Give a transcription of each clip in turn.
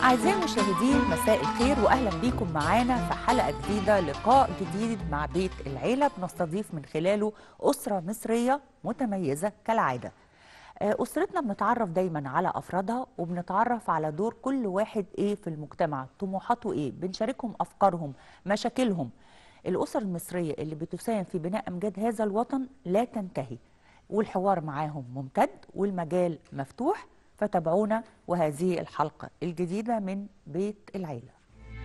أعزائي المشاهدين مساء الخير وأهلا بيكم معانا في حلقة جديدة لقاء جديد مع بيت العيلة بنستضيف من خلاله أسرة مصرية متميزة كالعادة آه، أسرتنا بنتعرف دايما على أفرادها وبنتعرف على دور كل واحد إيه في المجتمع طموحاته إيه بنشاركهم أفكارهم مشاكلهم الأسر المصرية اللي بتساهم في بناء أمجاد هذا الوطن لا تنتهي والحوار معاهم ممتد والمجال مفتوح فتابعونا وهذه الحلقة الجديدة من بيت العيلة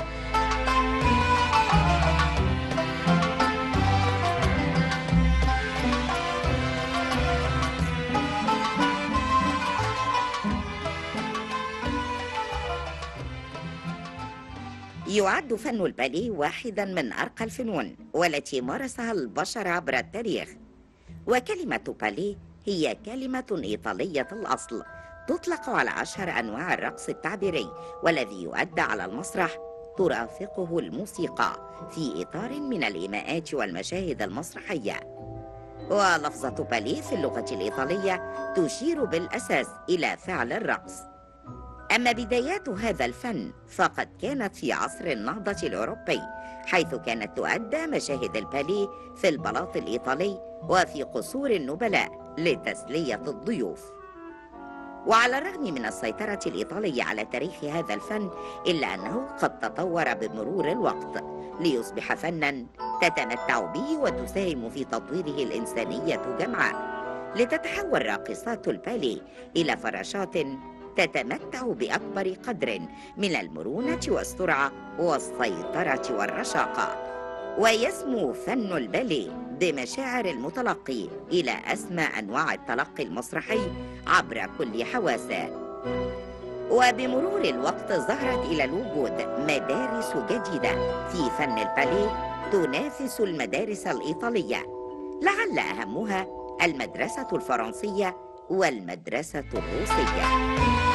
يعد فن الباليه واحدا من أرقى الفنون والتي مارسها البشر عبر التاريخ وكلمة باليه هي كلمة إيطالية الأصل تطلق على أشهر أنواع الرقص التعبيري والذي يؤدى على المسرح ترافقه الموسيقى في إطار من الإيماءات والمشاهد المسرحية ولفظة باليه في اللغة الإيطالية تشير بالأساس إلى فعل الرقص أما بدايات هذا الفن فقد كانت في عصر النهضة الأوروبي حيث كانت تؤدى مشاهد الباليه في البلاط الإيطالي وفي قصور النبلاء لتسلية الضيوف وعلى الرغم من السيطرة الإيطالية على تاريخ هذا الفن إلا أنه قد تطور بمرور الوقت ليصبح فنا تتمتع به وتساهم في تطويره الإنسانية جمعاء لتتحول راقصات الباليه إلى فراشات تتمتع بأكبر قدر من المرونة والسرعة والسيطرة والرشاقة ويسمو فن الباليه بمشاعر المتلقي إلى أسمى أنواع التلقي المسرحي عبر كل حواسه وبمرور الوقت ظهرت إلى الوجود مدارس جديدة في فن الباليه تنافس المدارس الإيطالية لعل أهمها المدرسة الفرنسية والمدرسة الروسية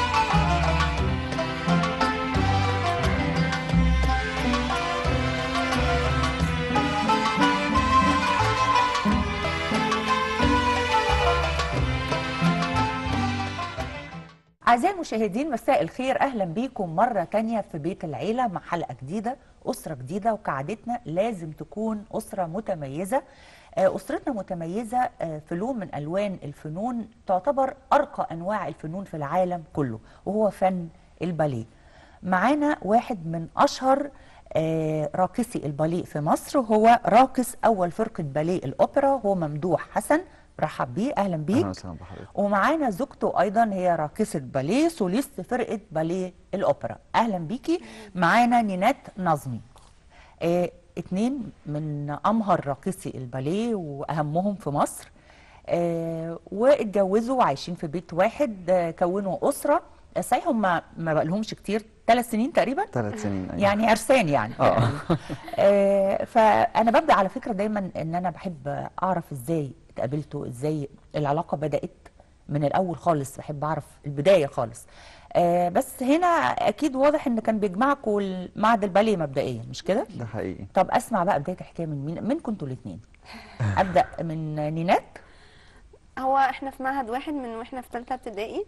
أعزائي المشاهدين مساء الخير أهلا بيكم مرة تانية في بيت العيلة مع حلقة جديدة أسرة جديدة وكعادتنا لازم تكون أسرة متميزة آه، أسرتنا متميزة آه، في لون من ألوان الفنون تعتبر أرقى أنواع الفنون في العالم كله وهو فن الباليه معانا واحد من أشهر آه، راقصي الباليه في مصر هو راقص أول فرقة باليه الأوبرا هو ممدوح حسن رحب بيه أهلا بيك اهلا وسهلا بحضرتك ومعانا زوجته ايضا هي راقصه باليه سوليست فرقه باليه الاوبرا اهلا بيكي معانا نينات نظمي آه اتنين من امهر راقصي الباليه واهمهم في مصر آه واتجوزوا وعايشين في بيت واحد آه كونوا اسره آه، صحيح هم ما بقالهمش كتير ثلاث سنين تقريبا ثلاث سنين أيوة. يعني عرسان يعني اه آه، فانا ببدا على فكره دايما ان انا بحب اعرف ازاي اتقابلتوا ازاي العلاقه بدات من الاول خالص بحب اعرف البدايه خالص آه، بس هنا اكيد واضح ان كان بيجمعكم المعهد الباليه مبدئيا مش كده ده حقيقي طب اسمع بقى بدايه الحكايه من مين من كنتوا الاثنين ابدا من نينات هو احنا في معهد واحد من واحنا في ثالثه ابتدائي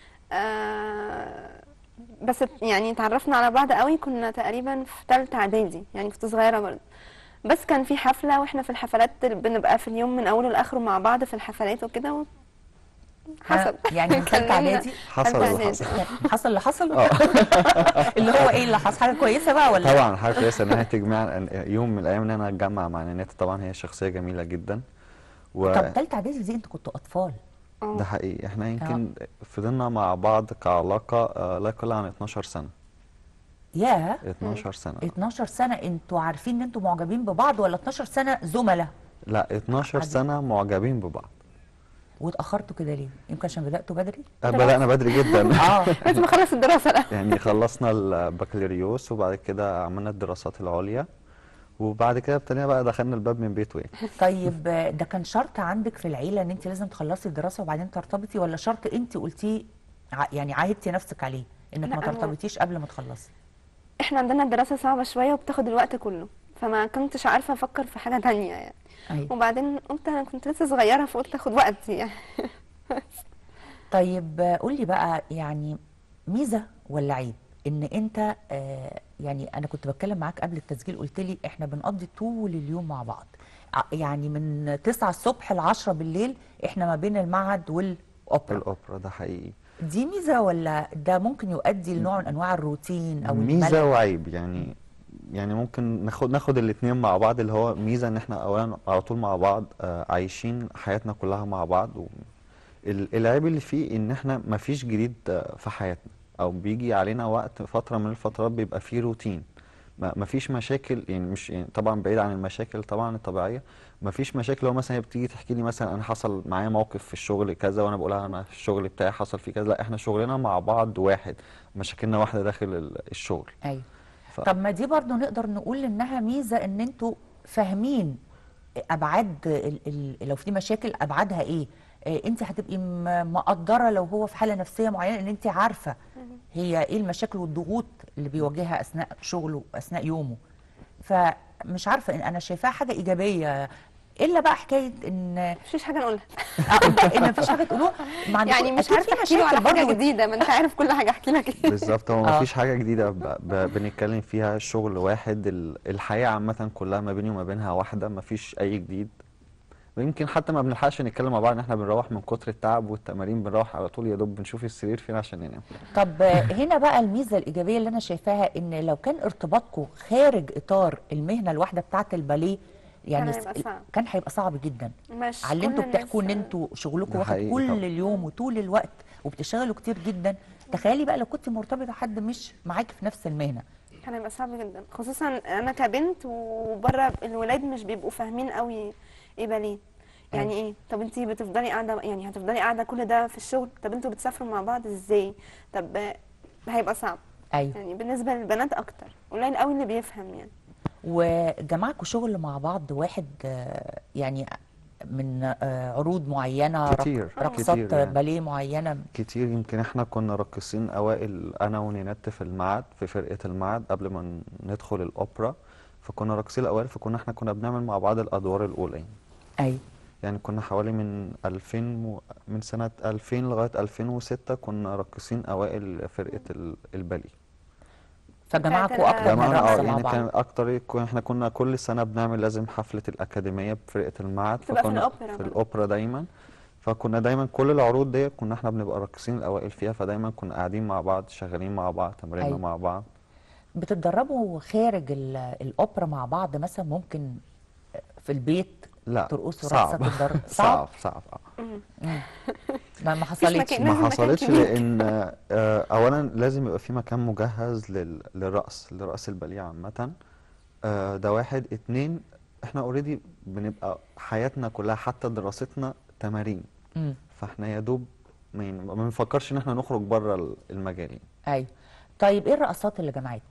آه بس ات- يعني اتعرفنا على بعض قوي كنا تقريبا في ثالثه اعدادي يعني كنت صغيره برضه بس كان في حفله واحنا في الحفلات بنبقى في اليوم من اوله لاخره مع بعض في الحفلات وكده و... حسب ها، يعني من ثالثه كلمنا. اعدادي حصل ثالثة اللي إعدادي. حصل حصل اللي حصل اه اللي هو ايه اللي حصل حاجه كويسه بقى ولا طبعا حاجه كويسه انها تجمع يوم من الايام ان انا اتجمع مع نانات طبعا هي شخصيه جميله جدا و طب ثالثه اعدادي دي انتوا كنتوا اطفال اه. ده حقيقي احنا يمكن فضلنا مع بعض كعلاقه آه، لا يقل عن 12 سنه ياه 12 سنه 12 سنة انتوا عارفين ان انتوا معجبين ببعض ولا 12 سنة زملاء لا 12 عادي. سنه معجبين ببعض واتأخرتوا كده ليه؟ يمكن عشان بدأتوا بدري؟ آه، بدانا بدري جدا اه لازم اخلص الدراسه الاول يعني خلصنا البكالوريوس وبعد كده عملنا الدراسات العليا وبعد كده ابتدينا بقى دخلنا الباب من بيته يعني طيب آه، ده كان شرط عندك في العيلة ان انت لازم تخلصي الدراسة وبعدين ترتبطي ولا شرط انت قلتيه ع- يعني عاهدتي نفسك عليه انك لا، ما هو- ترتبطيش قبل ما تخلصي احنا عندنا الدراسه صعبه شويه وبتاخد الوقت كله فما كنتش عارفه افكر في حاجه تانية يعني ايوه وبعدين قلت انا كنت لسه صغيره فقلت اخد وقتي يعني طيب آه، قولي بقى يعني ميزة ولا عيب ان انت آه يعني انا كنت بتكلم معاك قبل التسجيل قلت لي احنا بنقضي طول اليوم مع بعض ع- يعني من 9 الصبح ل 10 بالليل احنا ما بين المعهد والاوبرا الاوبرا ده حقيقي دي ميزه ولا ده ممكن يؤدي لنوع من انواع الروتين او ميزه الملل وعيب يعني يعني ممكن ناخد ناخد الاثنين مع بعض اللي هو ميزه ان احنا اولا على طول مع بعض آه، عايشين حياتنا كلها مع بعض و ال- العيب اللي فيه ان احنا مفيش جديد آه، في حياتنا او بيجي علينا وقت فتره من الفترات بيبقى فيه روتين ما مفيش مشاكل يعني مش يعني طبعا بعيد عن المشاكل طبعا الطبيعيه مفيش مشاكل لو مثلا هي بتيجي تحكي لي مثلا انا حصل معايا موقف في الشغل كذا وانا بقول لها انا في الشغل بتاعي حصل فيه كذا لا احنا شغلنا مع بعض واحد مشاكلنا واحده داخل ال- الشغل ايوه ف- طب ما دي برضو نقدر نقول انها ميزه ان انتوا فاهمين ابعاد ال ال لو في مشاكل ابعادها ايه آه، انت هتبقي م- مقدره لو هو في حاله نفسيه معينه ان انت عارفه هي ايه المشاكل والضغوط اللي بيواجهها اثناء شغله واثناء يومه فمش عارفه إن انا شايفاها حاجه ايجابيه الا بقى حكايه ان مفيش حاجه نقولها آه، ان مفيش حاجه تقولوه ما عندكم- يعني مش أكيد عارفه في احكي له على مشاكل حاجه برضو جديده ما انت عارف كل حاجه احكي لك ايه بالظبط هو آه. مفيش حاجة جديدة ب... ب... بنتكلم فيها شغل واحد ال- الحياة عامة كلها ما بيني وما بينها واحدة مفيش أي جديد ويمكن حتى ما بنلحقش نتكلم مع بعض ان احنا بنروح من كتر التعب والتمارين بنروح على طول يا دوب بنشوف السرير فين عشان ننام طب آه، هنا بقى الميزه الايجابيه اللي انا شايفاها ان لو كان ارتباطكم خارج اطار المهنه الواحده بتاعه الباليه يعني كان س- هيبقى صعب. كان هيبقى صعب جدا مش على اللي كل انتوا الناس- بتحكوا ان انتوا شغلكم ده واخد حقيقي كل طبعا. اليوم وطول الوقت وبتشتغلوا كتير جدا تخيلي بقى لو كنت مرتبطه حد مش معاكي في نفس المهنه كان هيبقى صعب جدا خصوصا انا كبنت وبره الولاد مش بيبقوا فاهمين قوي ايه باليه يعني ايه طب انتي بتفضلي قاعده يعني هتفضلي قاعده كل ده في الشغل طب انتوا بتسافروا مع بعض ازاي طب آه، هيبقى صعب ايوه يعني بالنسبه للبنات اكتر قليل قوي اللي بيفهم يعني وجمعكم شغل مع بعض واحد آه، يعني من آه، عروض معينه رق- كتير، رقصات كتير يعني. باليه معينه كتير يمكن احنا كنا راقصين اوائل انا ونينات في المعهد في فرقة المعهد قبل ما ن- ندخل الاوبرا فكنا راقصين الاوائل فكنا احنا كنا بنعمل مع بعض الادوار الاولى يعني. ايوه يعني كنا حوالي من 2000 و... من سنة 2000 لغاية 2006 كنا راقصين أوائل فرقة ال- الباليه فجمعكم بتاعت اكتر من جمعنا اه رقصه مع يعني بعض كان أكتر كو- احنا كنا كل سنة بنعمل لازم حفلة الأكاديمية بفرقة المعهد بتبقى في فكنا الأوبرا في برضه. الأوبرا دايما فكنا دايما كل العروض دي كنا احنا بنبقى راقصين الأوائل فيها فدايما كنا قاعدين مع بعض شغالين مع بعض تمريننا أيوة. مع بعض بتتدربوا خارج ال- الاوبرا مع بعض مثلا ممكن في البيت لا ترقصوا صعب رقصة الدر- صعب صعب آه. ما ما حصلتش مكان. ما لازم مكان حصلتش كبير. لان آه، اولا لازم يبقى في مكان مجهز لل- للرقص لرقص الباليه عامه آه، ده واحد اتنين احنا اوريدي بنبقى حياتنا كلها حتى دراستنا تمارين مم. فاحنا يا دوب ما ين- ما بنفكرش ان احنا نخرج بره المجال يعني. ايوه طيب ايه الرقصات اللي جمعتكم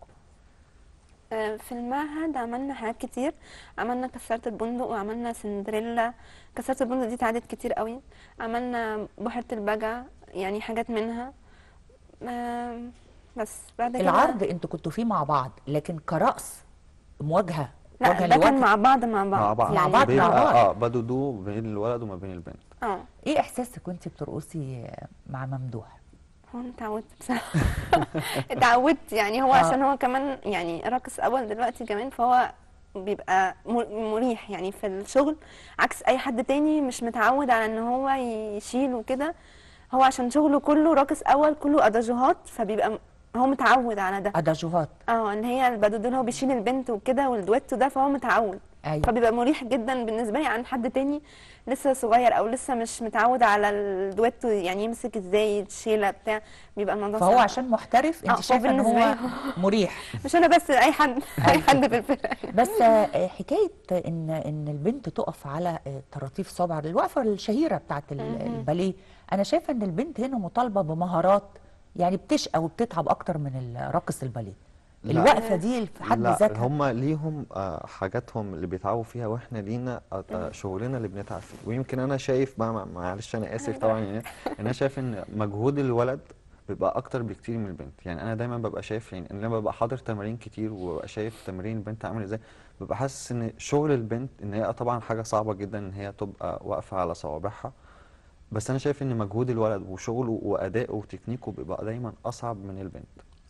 آه، في المعهد عملنا حاجات كتير عملنا كسرة البندق وعملنا سندريلا كسرة البندق دي اتعدت كتير قوي عملنا بحيرة البجع يعني حاجات منها آم، بس بعد كده العرض انتوا كنتوا فيه مع بعض لكن كرقص مواجهه لا وجها ده كان لوجه مع بعض مع بعض مع بعض مع بعض، بيبقى مع بعض. اه بدودو بين الولد وما بين البنت اه ايه احساسك وانت بترقصي مع ممدوح هو انا اتعودت بصراحة اتعودت يعني هو آه. عشان هو كمان يعني راقص اول دلوقتي كمان فهو بيبقى م- مريح يعني في الشغل عكس اي حد تاني مش متعود على ان هو يشيل وكده هو عشان شغله كله راقص اول كله اداجوهات فبيبقى م- هو متعود على ده اداجوهات اه ان هي البادودول هو بيشيل البنت وكده والدويتو ده فهو متعود ايوه فبيبقى مريح جدا بالنسبه لي عن حد تاني لسه صغير او لسه مش متعود على الدويتو يعني يمسك ازاي الشيله بتاع بيبقى الموضوع فهو صعب. عشان محترف آه، انت شايفه ان فبالنسبة هو لي مريح مش انا بس اي حد اي حد في الفرقه بس آه، حكايه ان ان البنت تقف على آه، طراطيف صابع الوقفه الشهيره بتاعت ال- مهم. الباليه انا شايفه ان البنت هنا مطالبه بمهارات يعني بتشقى وبتتعب اكتر من راقص الباليه لا. الوقفه دي في حد لا ذاتها هم ليهم آه، حاجاتهم اللي بيتعبوا فيها واحنا لينا آه، آه، شغلنا اللي بنتعب فيه ويمكن انا شايف مع- مع- معلش انا اسف طبعا يعني انا شايف ان مجهود الولد بيبقى اكتر بكتير من البنت يعني انا دايما ببقى شايف يعني انا لما ببقى حاضر تمارين كتير وببقى شايف تمارين البنت عامل ازاي ببقى حاسس ان شغل البنت ان هي طبعا حاجه صعبه جدا ان هي تبقى واقفه على صوابعها بس انا شايف ان مجهود الولد وشغله وادائه وتكنيكه بيبقى دايما اصعب من البنت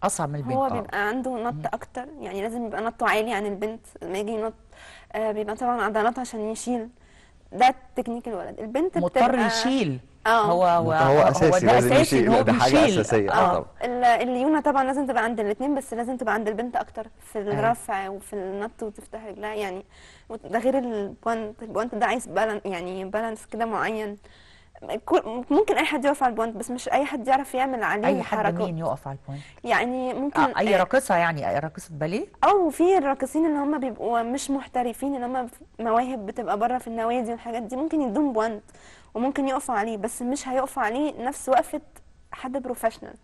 اصعب من البنت هو آه. بيبقى عنده نط اكتر يعني لازم يبقى نطه عالي عن البنت لما يجي ينط آه بيبقى طبعا عضلات عشان يشيل ده تكنيك الولد البنت مضطر بتبقى يشيل اه هو هو هو اساسي ده لازم اساسي يشيل ان هو ده حاجه بيشيل اساسيه اه اه طبعا ال- الليونه طبعا لازم تبقى عند الاثنين بس لازم تبقى عند البنت اكتر في الرفع وفي النط وتفتح رجلها يعني وت- ده غير البوانت البوانت ده عايز بالانس يعني بالانس كده معين كل- ممكن اي حد يقف على البوانت بس مش اي حد يعرف يعمل عليه اي حد الحركات مين يقف على البوينت يعني ممكن آه اي آه، راقصه يعني اي راقصه باليه او في الراقصين اللي هم بيبقوا مش محترفين اللي هم مواهب بتبقى بره في النوادي والحاجات دي ممكن يدوم بوانت وممكن يقفوا عليه بس مش هيقفوا عليه نفس وقفة حد بروفيشنال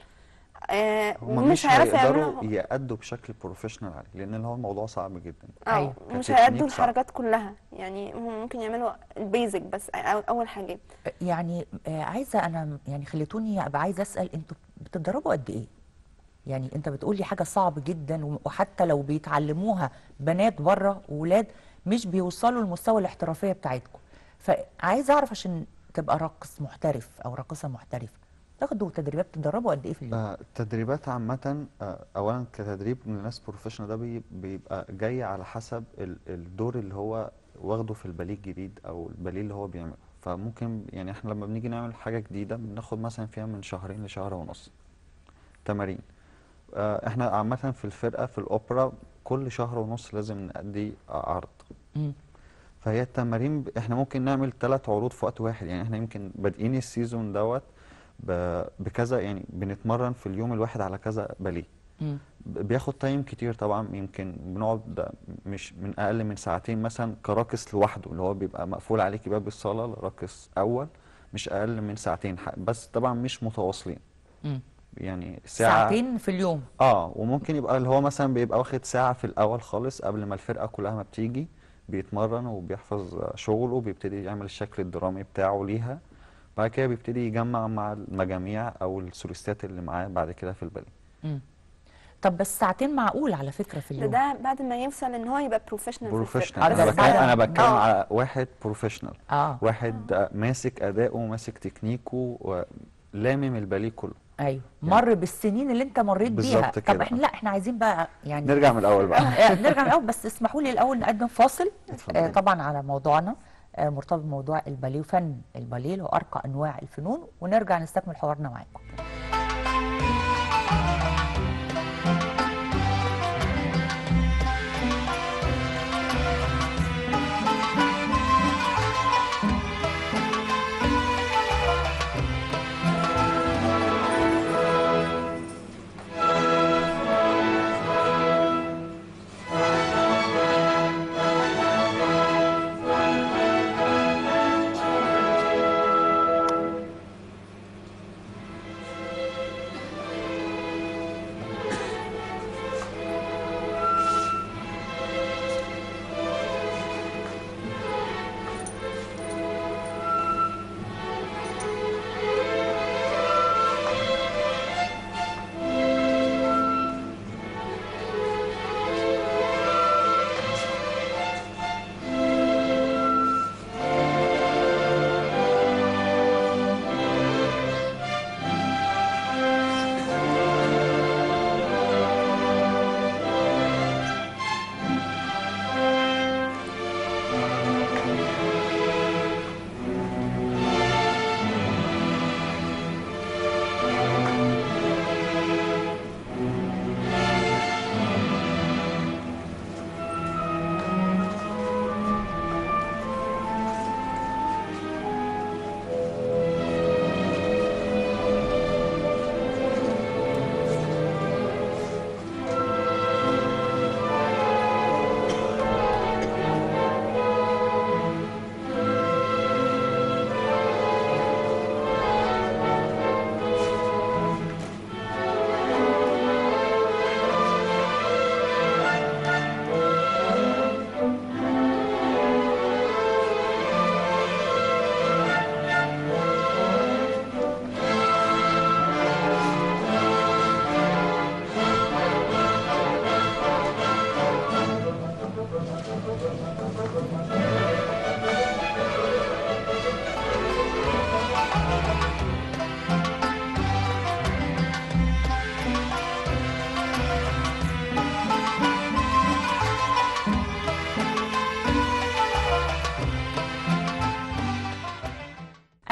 آه هم ومش مش هيعرفوا هيقدروا يعملوا يأدوا بشكل بروفيشنال عليه لان هو الموضوع صعب جدا اه أيوة. مش كتكنيك هيأدوا صعب. الحركات كلها يعني هم ممكن يعملوا البيزك بس أو اول حاجات يعني آه عايزه انا يعني خليتوني ابقى عايزه اسال انتوا بتتدربوا قد ايه يعني انت بتقولي حاجه صعب جدا وحتى لو بيتعلموها بنات بره وولاد مش بيوصلوا لمستوى الاحترافيه بتاعتكم فعايزه اعرف عشان تبقى راقص محترف او راقصه محترفه تاخدوا تدريبات تدربوا قد ايه في اليوم آه، التدريبات عامة آه، أولا كتدريب من الناس بروفيشنال ده بي- بيبقى جاي على حسب ال- الدور اللي هو واخده في الباليه الجديد أو الباليه اللي هو بيعمله فممكن يعني احنا لما بنيجي نعمل حاجة جديدة بناخد مثلا فيها من شهرين لشهر ونص تمارين آه، احنا عامة في الفرقة في الأوبرا كل شهر ونص لازم نأدي آه، عرض مم. فهي التمارين ب- احنا ممكن نعمل ثلاث عروض في وقت واحد يعني احنا يمكن بادئين السيزون دوت ب- بكذا يعني بنتمرن في اليوم الواحد على كذا باليه مم. ب- بياخد تايم كتير طبعا يمكن بنقعد مش من اقل من ساعتين مثلا كراقص لوحده اللي هو بيبقى مقفول عليك باب الصاله لراقص اول مش اقل من ساعتين ح- بس طبعا مش متواصلين مم. يعني ساعه ساعتين في اليوم اه وممكن يبقى اللي هو مثلا بيبقى واخد ساعة في الأول خالص قبل ما الفرقة كلها ما بتيجي بيتمرن وبيحفظ شغله وبيبتدي يعمل الشكل الدرامي بتاعه ليها بعد كده بيبتدي يجمع مع المجاميع أو السوليستات اللي معاه بعد كده في الباليه مم. طب بس ساعتين معقول على فكره في ده اليوم ده بعد ما يوصل ان هو يبقى بروفيشنال بروفيشنال آه، أنا ده بتكلم أنا بعد- بتكلم آه. على واحد بروفيشنال اه واحد آه، ماسك أداؤه ماسك تكنيكه ولامم الباليه كله ايوه مر بالسنين اللي انت مريت بيها بالظبط طب كده. احنا لا احنا عايزين بقى يعني نرجع من الأول بقى آه، نرجع من الاول بس اسمحوا لي الاول نقدم فاصل اتفضلي. آه، طبعا على موضوعنا آه، مرتبط بموضوع الباليه وفن الباليه اللي هو ارقى انواع الفنون ونرجع نستكمل حوارنا معاكم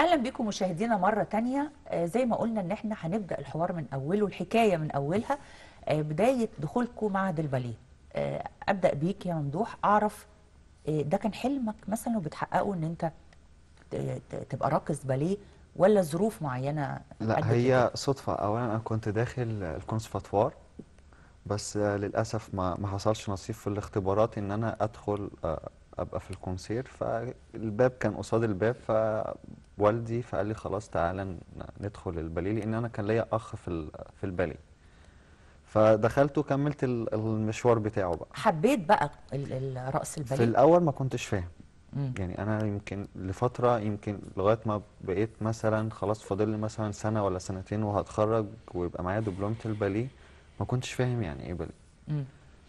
اهلا بكم مشاهدينا مره تانية آه، زي ما قلنا ان احنا هنبدا الحوار من اوله الحكايه من اولها آه، بدايه دخولكم معهد الباليه آه، ابدا بيك يا ممدوح اعرف آه، ده كان حلمك مثلا وبتحققه ان انت ت- ت- تبقى راقص باليه ولا ظروف معينه لا أدت هي لكده؟ صدفة أولا أنا كنت داخل الكونسرفاتوار بس آه، للأسف ما ما حصلش نصيب في الاختبارات إن أنا أدخل آه، أبقى في الكونسير فالباب كان قصاد الباب فوالدي فقال لي خلاص تعالى ن- ندخل الباليه لأن أنا كان ليا أخ في ال- في الباليه فدخلت وكملت ال- المشوار بتاعه بقى حبيت بقى ال- ال- رقص في الباليه الأول ما كنتش فاهم مم. يعني انا يمكن لفتره يمكن لغايه ما بقيت مثلا خلاص فاضل لي مثلا سنه ولا سنتين وهتخرج ويبقى معايا دبلومه الباليه ما كنتش فاهم يعني ايه باليه مم.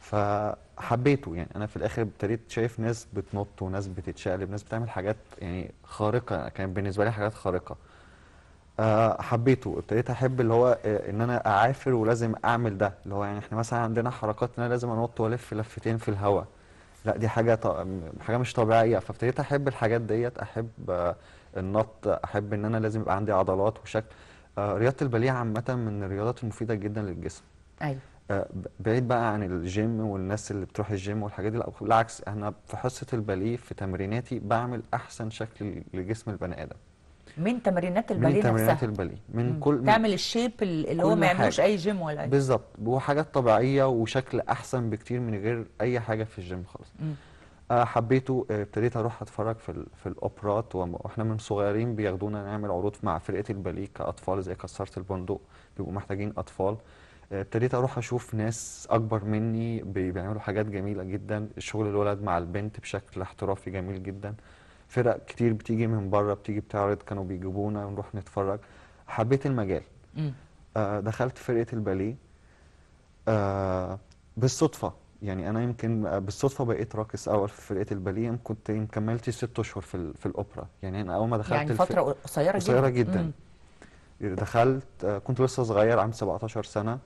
فحبيته يعني انا في الاخر ابتديت شايف ناس بتنط وناس بتتشقلب ناس بتعمل حاجات يعني خارقه كانت بالنسبه لي حاجات خارقه آه، حبيته ابتديت احب اللي هو آه، ان انا اعافر ولازم اعمل ده اللي هو يعني احنا مثلا عندنا حركات ان انا لازم انط والف لفتين في الهواء لا دي حاجه ط... حاجه مش طبيعيه فابتديت احب الحاجات ديت احب آه، النط احب ان انا لازم يبقى عندي عضلات وشكل آه، رياضه الباليه عامه من الرياضات المفيده جدا للجسم ايوه آه، ب- بعيد بقى عن الجيم والناس اللي بتروح الجيم والحاجات دي لا بالعكس انا في حصه الباليه في تمريناتي بعمل احسن شكل لجسم البني ادم من تمرينات من الباليه تمرينات نفسها الباليه من مم. كل من تعمل الشيب ال- اللي هو كل ما يعملوش حاجة. اي جيم ولا اي بالظبط وحاجات طبيعيه وشكل احسن بكتير من غير اي حاجه في الجيم خالص مم. آه، حبيته آه، ابتديت اروح اتفرج في ال- في الاوبرات وم- واحنا من صغيرين بياخدونا نعمل عروض مع فرقه الباليه كاطفال زي كسرة البندق بيبقوا محتاجين اطفال آه، ابتديت اروح اشوف ناس اكبر مني بي- بيعملوا حاجات جميله جدا شغل الولد مع البنت بشكل احترافي جميل جدا فرق كتير بتيجي من بره بتيجي بتعرض كانوا بيجيبونا ونروح نتفرج حبيت المجال مم. آه، دخلت فرقة الباليه آه، بالصدفة يعني أنا يمكن آه، بالصدفة بقيت راقص أول في فرقة الباليه كنت يمكن كملت ست أشهر في ال- في الأوبرا يعني أنا أول ما دخلت يعني الف- فتره قصيره جدا قصيرة جدا مم. دخلت آه، كنت لسه صغير عندي 17 سنة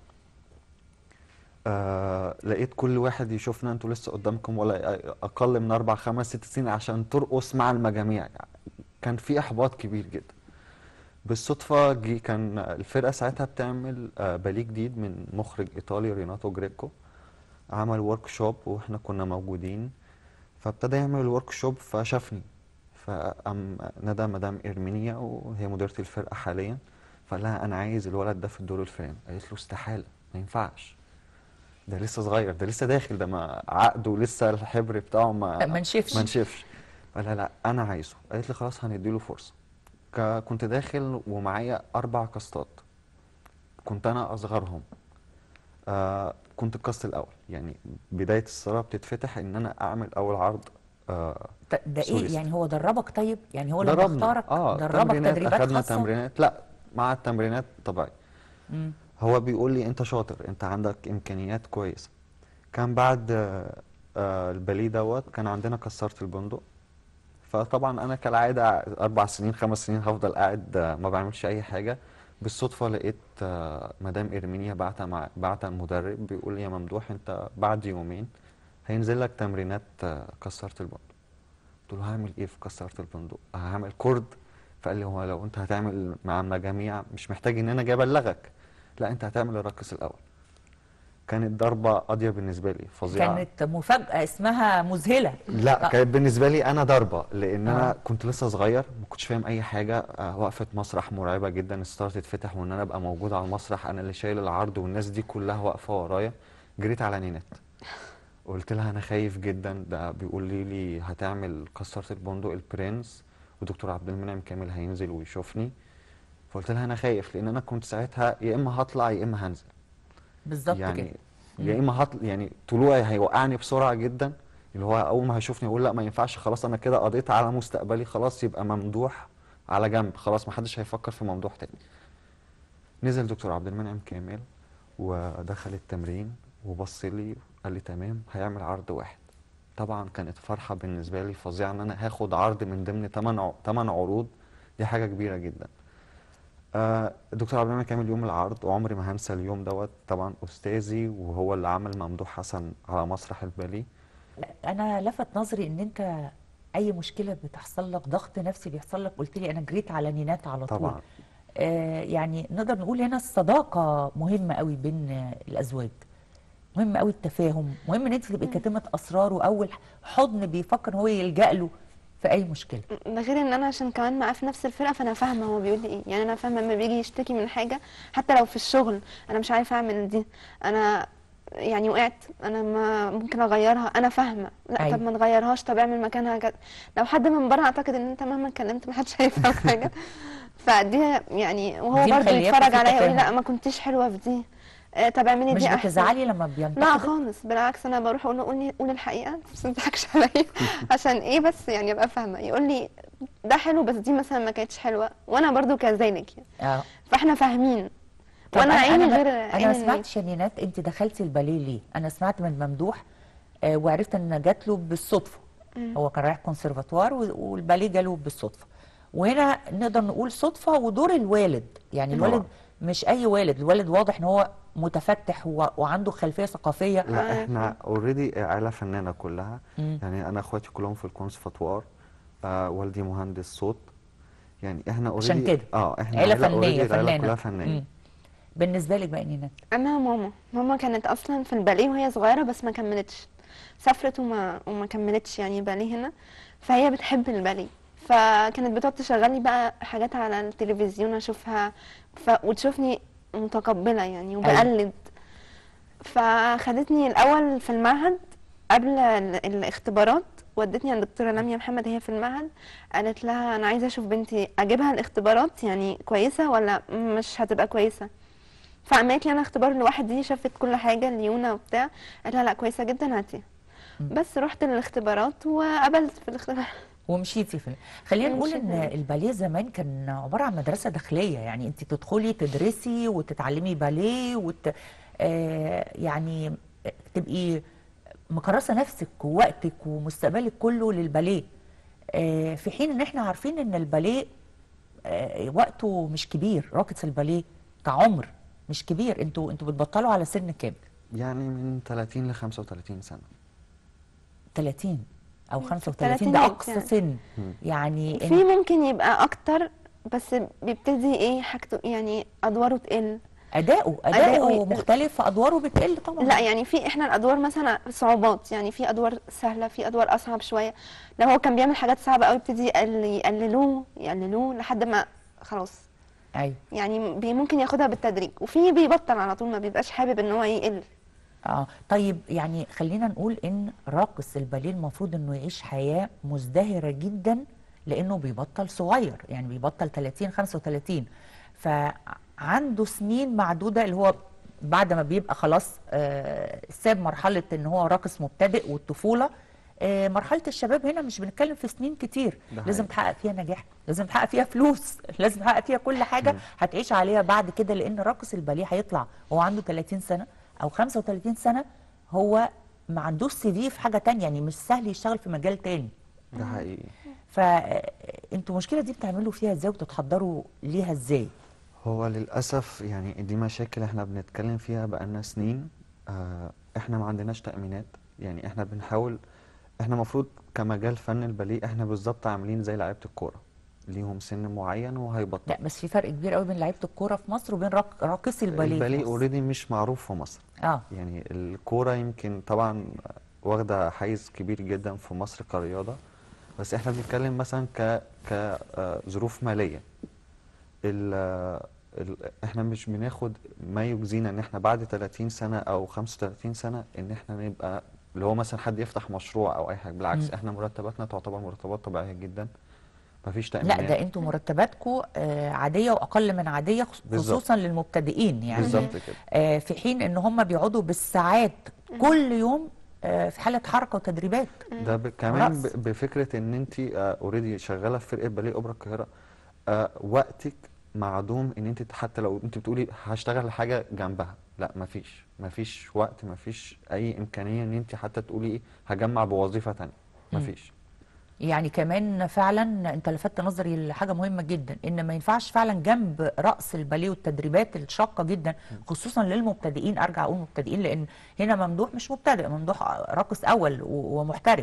آه لقيت كل واحد يشوفنا انتوا لسه قدامكم ولا اقل من اربع خمس ست سنين عشان ترقص مع المجاميع يعني كان في احباط كبير جدا بالصدفة جي كان الفرقة ساعتها بتعمل آه، باليه جديد من مخرج إيطالي ريناتو جريكو عمل ورك شوب وإحنا كنا موجودين فابتدى يعمل الورك شوب فشافني فقام نادى مدام إرمينيا وهي مديرة الفرقة حاليا فقال لها أنا عايز الولد ده في الدور الفلاني قالت له استحالة ما ينفعش ده لسه صغير ده لسه داخل ده ما عقده لسه الحبر بتاعه ما ما نشفش. ما نشفش قال لها لا أنا عايزه قالت لي خلاص هنديله فرصة ك- كنت داخل ومعايا أربع كاستات كنت أنا أصغرهم آه كنت الكاست الأول يعني بداية الصراحة بتتفتح إن أنا أعمل أول عرض آه ط- ده ايه سوليست. يعني هو دربك طيب يعني هو لما دربنا اختارك اه دربك تمرينات تدريبات أخدنا خاصه تمرينات لا مع التمرينات طبيعي مم. هو بيقول لي أنت شاطر أنت عندك إمكانيات كويسة كان بعد آه آه الباليه دوت كان عندنا كسرت البندق فطبعا انا كالعاده اربع سنين خمس سنين هفضل قاعد آه، ما بعملش اي حاجه بالصدفه لقيت آه، مدام ارمينيا بعت مع بعت المدرب بيقول لي يا ممدوح انت بعد يومين هينزل لك تمرينات آه، كسرت البندق قلت له هعمل ايه في كسرت البندق هعمل كرد فقال لي هو لو انت هتعمل مع مجاميع مش محتاج ان انا جاي ابلغك لا انت هتعمل الراقص الاول كانت ضربه قاضيه بالنسبه لي فظيعه كانت مفاجاه اسمها مذهله لا آه. كانت بالنسبه لي انا ضربه لان آه. انا كنت لسه صغير ما كنتش فاهم اي حاجه آه، وقفه مسرح مرعبه جدا الستار تتفتح وان انا ابقى موجود على المسرح انا اللي شايل العرض والناس دي كلها واقفه ورايا جريت على نينات قلت لها انا خايف جدا ده بيقول لي لي هتعمل كسرت البندق البرنس ودكتور عبد المنعم كامل هينزل ويشوفني فقلت لها انا خايف لان انا كنت ساعتها يا اما هطلع يا اما هنزل بالظبط كده يعني يا اما هطل يعني طلوعي هيوقعني بسرعه جدا اللي هو اول ما هيشوفني يقول لا ما ينفعش خلاص انا كده قضيت على مستقبلي خلاص يبقى ممدوح على جنب خلاص ما حدش هيفكر في ممدوح تاني نزل دكتور عبد المنعم كامل ودخل التمرين وبص لي قال لي تمام هيعمل عرض واحد طبعا كانت فرحه بالنسبه لي فظيعه ان انا هاخد عرض من ضمن 8 8 عروض دي حاجه كبيره جدا آه، الدكتور عبد المنعم كامل يوم العرض وعمري ما هنسى اليوم دوت طبعا استاذي وهو اللي عمل ممدوح حسن على مسرح الباليه انا لفت نظري ان انت اي مشكله بتحصل لك ضغط نفسي بيحصل لك قلت لي انا جريت على نينات على طول طبعا آه يعني نقدر نقول هنا الصداقه مهمه قوي بين آه، الازواج مهم قوي التفاهم مهم ان انت تبقي كاتمه اسرار واول حضن بيفكر هو يلجا له في اي مشكله ده غير ان انا عشان كمان معاه في نفس الفرقه فانا فاهمه هو بيقول لي ايه يعني انا فاهمه لما بيجي يشتكي من حاجه حتى لو في الشغل انا مش عارفه اعمل دي انا يعني وقعت انا ما ممكن اغيرها انا فاهمه لا أيوة. طب ما نغيرهاش طب اعمل مكانها كده لو حد من بره اعتقد ان انت مهما اتكلمت ما حدش هيفهم حاجه فدي يعني وهو دي برضه مخلياكوا يتفرج في عليا يقول لي تفاهم. لا ما كنتيش حلوه في دي آه، طب اعملي مش دي احسن بتزعلي لما لا بينتقدوا خالص بالعكس انا بروح اقول له قولي قولي الحقيقه بس ما تضحكش عليا عشان ايه بس يعني ابقى فاهمه يقول لي ده حلو بس دي مثلا ما كانتش حلوه وانا برضو كذلك يعني اه فاحنا فاهمين طب وانا أنا- عيني أنا غير انا عين ما الناس. سمعتش يا نينات انت دخلتي الباليه ليه انا سمعت من ممدوح آه وعرفت ان جات له بالصدفه هو كان رايح كونسرفاتوار و- والباليه جاله بالصدفه وهنا نقدر نقول صدفه ودور الوالد يعني طبعا. الوالد مش اي والد الوالد واضح ان هو متفتح و- وعنده خلفيه ثقافيه لا آه. احنا اوريدي عيله فنانه كلها مم. يعني انا اخواتي كلهم في الكونسرفاتوار آه والدي مهندس صوت يعني احنا اوريدي عشان كده اه احنا عيله already فنيه العيله فنانه كلها فنيه مم. بالنسبه لك بقى نينات انا ماما ماما كانت اصلا في الباليه وهي صغيره بس ما كملتش سافرت وما وما كملتش يعني باليه هنا فهي بتحب الباليه فكانت بتقعد تشغل لي بقى حاجات على التلفزيون اشوفها ف... وتشوفني متقبله يعني وبقلد فخدتني الاول في المعهد قبل ال- الاختبارات ودتني عند الدكتوره لميا محمد هي في المعهد قالت لها انا عايزه اشوف بنتي اجيبها الاختبارات يعني كويسه ولا مش هتبقى كويسه فعملت لي انا اختبار لوحدي شافت كل حاجه ليونا وبتاع قالت لها لا كويسه جدا هاتي بس رحت الاختبارات وقبلت في الاختبار ومشيتي في خلينا نقول مشيت ان يعني. الباليه زمان كان عباره عن مدرسه داخليه يعني انت تدخلي تدرسي وتتعلمي باليه وت... آه يعني تبقي مكرسه نفسك ووقتك ومستقبلك كله للباليه آه في حين ان احنا عارفين ان الباليه آه وقته مش كبير راقص الباليه كعمر مش كبير انتوا انتوا بتبطلوا على سن كام يعني من 30 ل 35 سنه 30 او في 35 ده الثلاثينات اقصى يعني. سن يعني إن- في ممكن يبقى اكتر بس بيبتدي ايه حاجته يعني ادواره تقل اداؤه أداؤه اداؤه يقل. مختلف فادواره بتقل طبعا لا يعني في احنا الادوار مثلا صعوبات يعني في ادوار سهله في ادوار اصعب شويه لو هو كان بيعمل حاجات صعبه قوي يبتدي يقل- يقللوه يقللوه لحد ما خلاص ايوه يعني بي ممكن ياخدها بالتدريج وفي بيبطل على طول ما بيبقاش حابب ان هو يقل اه طيب يعني خلينا نقول ان راقص الباليه المفروض انه يعيش حياه مزدهره جدا لانه بيبطل صغير يعني بيبطل 30 35 فعنده سنين معدوده اللي هو بعد ما بيبقى خلاص آه ساب مرحله ان هو راقص مبتدئ والطفوله آه مرحله الشباب هنا مش بنتكلم في سنين كتير ده لازم حقيقي. تحقق فيها نجاح لازم تحقق فيها فلوس لازم تحقق فيها كل حاجه هتعيش عليها بعد كده لان راقص الباليه هيطلع هو عنده 30 سنه او 35 سنه هو ما عندوش سي في في حاجه تانية يعني مش سهل يشتغل في مجال تاني ده حقيقي فانتوا المشكله دي بتعملوا فيها ازاي وتتحضروا ليها ازاي هو للأسف يعني دي مشاكل احنا بنتكلم فيها بقالنا سنين آه احنا ما عندناش تأمينات يعني احنا بنحاول احنا المفروض كمجال فن الباليه احنا بالظبط عاملين زي لعيبة الكورة ليهم سن معين وهيبطل لا بس في فرق كبير قوي بين لعيبه الكوره في مصر وبين راق- راقصي الباليه في الباليه مصر. اوريدي مش معروف في مصر اه يعني الكورة يمكن طبعا واخدة حيز كبير جدا في مصر كرياضة بس احنا بنتكلم مثلا ك كظروف مالية ال ال احنا مش بناخد ما يجزينا ان احنا بعد 30 سنة او 35 سنة ان احنا نبقى اللي هو مثلا حد يفتح مشروع او اي حاجة بالعكس مم. احنا مرتباتنا تعتبر مرتبات طبيعية جدا مفيش لا تأمينات ده انتوا مرتباتكم آه عاديه واقل من عاديه خص- بالظبط. خصوصا للمبتدئين يعني بالظبط كده آه في حين ان هم بيقعدوا بالساعات كل يوم آه في حاله حركه وتدريبات ده ب... كمان خلاص. ب... بفكره ان انت اوريدي شغاله في فرقه باليه اوبرا القاهره آه وقتك معدوم ان انت حتى لو انت بتقولي هشتغل حاجه جنبها لا مفيش مفيش وقت مفيش اي امكانيه ان انت حتى تقولي ايه هجمع بوظيفه تانية مفيش يعني كمان فعلا انت لفتت نظري لحاجه مهمه جدا ان ما ينفعش فعلا جنب راس الباليه والتدريبات الشاقه جدا خصوصا للمبتدئين ارجع اقول مبتدئين لان هنا ممدوح مش مبتدئ ممدوح راقص اول و- ومحترف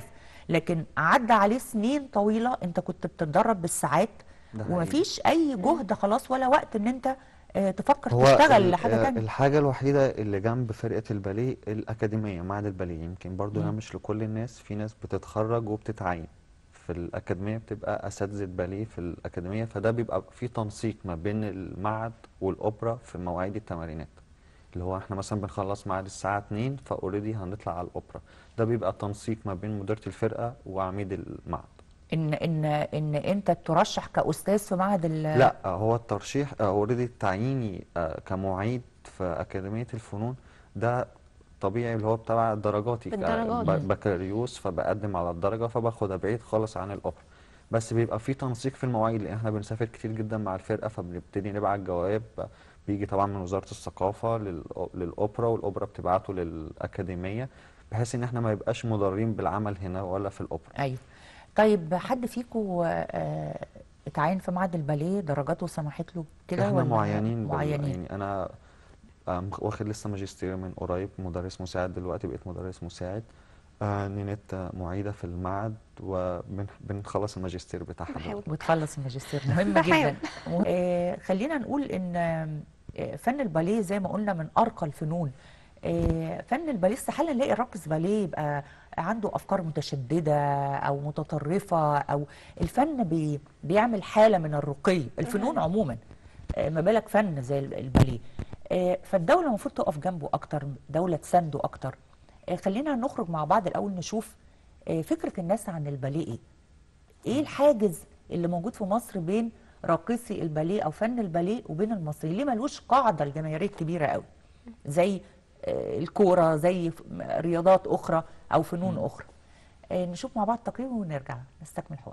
لكن عدى عليه سنين طويله انت كنت بتتدرب بالساعات ده حقيقي. ومفيش اي جهد خلاص ولا وقت ان انت آه، تفكر هو تشتغل ال- لحاجه آه، تانية الحاجة الوحيدة اللي جنب فرقة الباليه الأكاديمية معهد الباليه يمكن برضو ده مم. مش لكل الناس في ناس بتتخرج وبتتعين في الأكاديمية بتبقى أساتذة باليه في الأكاديمية فده بيبقى في تنسيق ما بين المعهد والأوبرا في مواعيد التمارينات اللي هو احنا مثلا بنخلص معهد الساعة 2 فاوريدي هنطلع على الأوبرا ده بيبقى تنسيق ما بين مديرة الفرقة وعميد المعهد ان ان ان انت ترشح كاستاذ في معهد ال لا هو الترشيح اوريدي تعييني آه، كمعيد في أكاديمية الفنون ده طبيعي اللي هو بتاع درجاتي ك- بالدرجات. ب- بكالوريوس فبقدم على الدرجة فباخدها بعيد خالص عن الأوبرا بس بيبقى في تنسيق في المواعيد لأن احنا بنسافر كتير جدا مع الفرقة فبنبتدي نبعت جواب بيجي طبعا من وزارة الثقافة للأو- للأوبرا والأوبرا بتبعته للأكاديمية بحيث إن احنا ما يبقاش مضارين بالعمل هنا ولا في الأوبرا ايوه طيب حد فيكم آه، اتعين في معهد الباليه درجاته سمحت له كده احنا ولا معينين بال- معينين يعني انا آم، واخد لسه ماجستير من قريب مدرس مساعد دلوقتي بقيت مدرس مساعد آه نينت آه، معيدة في المعهد وبنخلص الماجستير بتاعها بحاول. دلوقتي. وتخلص الماجستير مهم بحاول. جدا آه خلينا نقول ان آه، فن الباليه زي ما قلنا من ارقى الفنون آه فن الباليه استحاله نلاقي راقص باليه يبقى عنده افكار متشدده او متطرفه او الفن بي بيعمل حاله من الرقي الفنون عموما آه ما بالك فن زي ال- الباليه آه فالدوله المفروض تقف جنبه اكتر دوله تسانده اكتر آه خلينا نخرج مع بعض الاول نشوف آه فكره الناس عن الباليه ايه ايه الحاجز اللي موجود في مصر بين راقصي الباليه او فن الباليه وبين المصريين ليه ملوش قاعده الجماهيريه كبيره قوي زي آه، الكوره زي ف- م- رياضات اخرى او فنون اخرى آه، نشوف مع بعض تقرير ونرجع نستكمل الحوار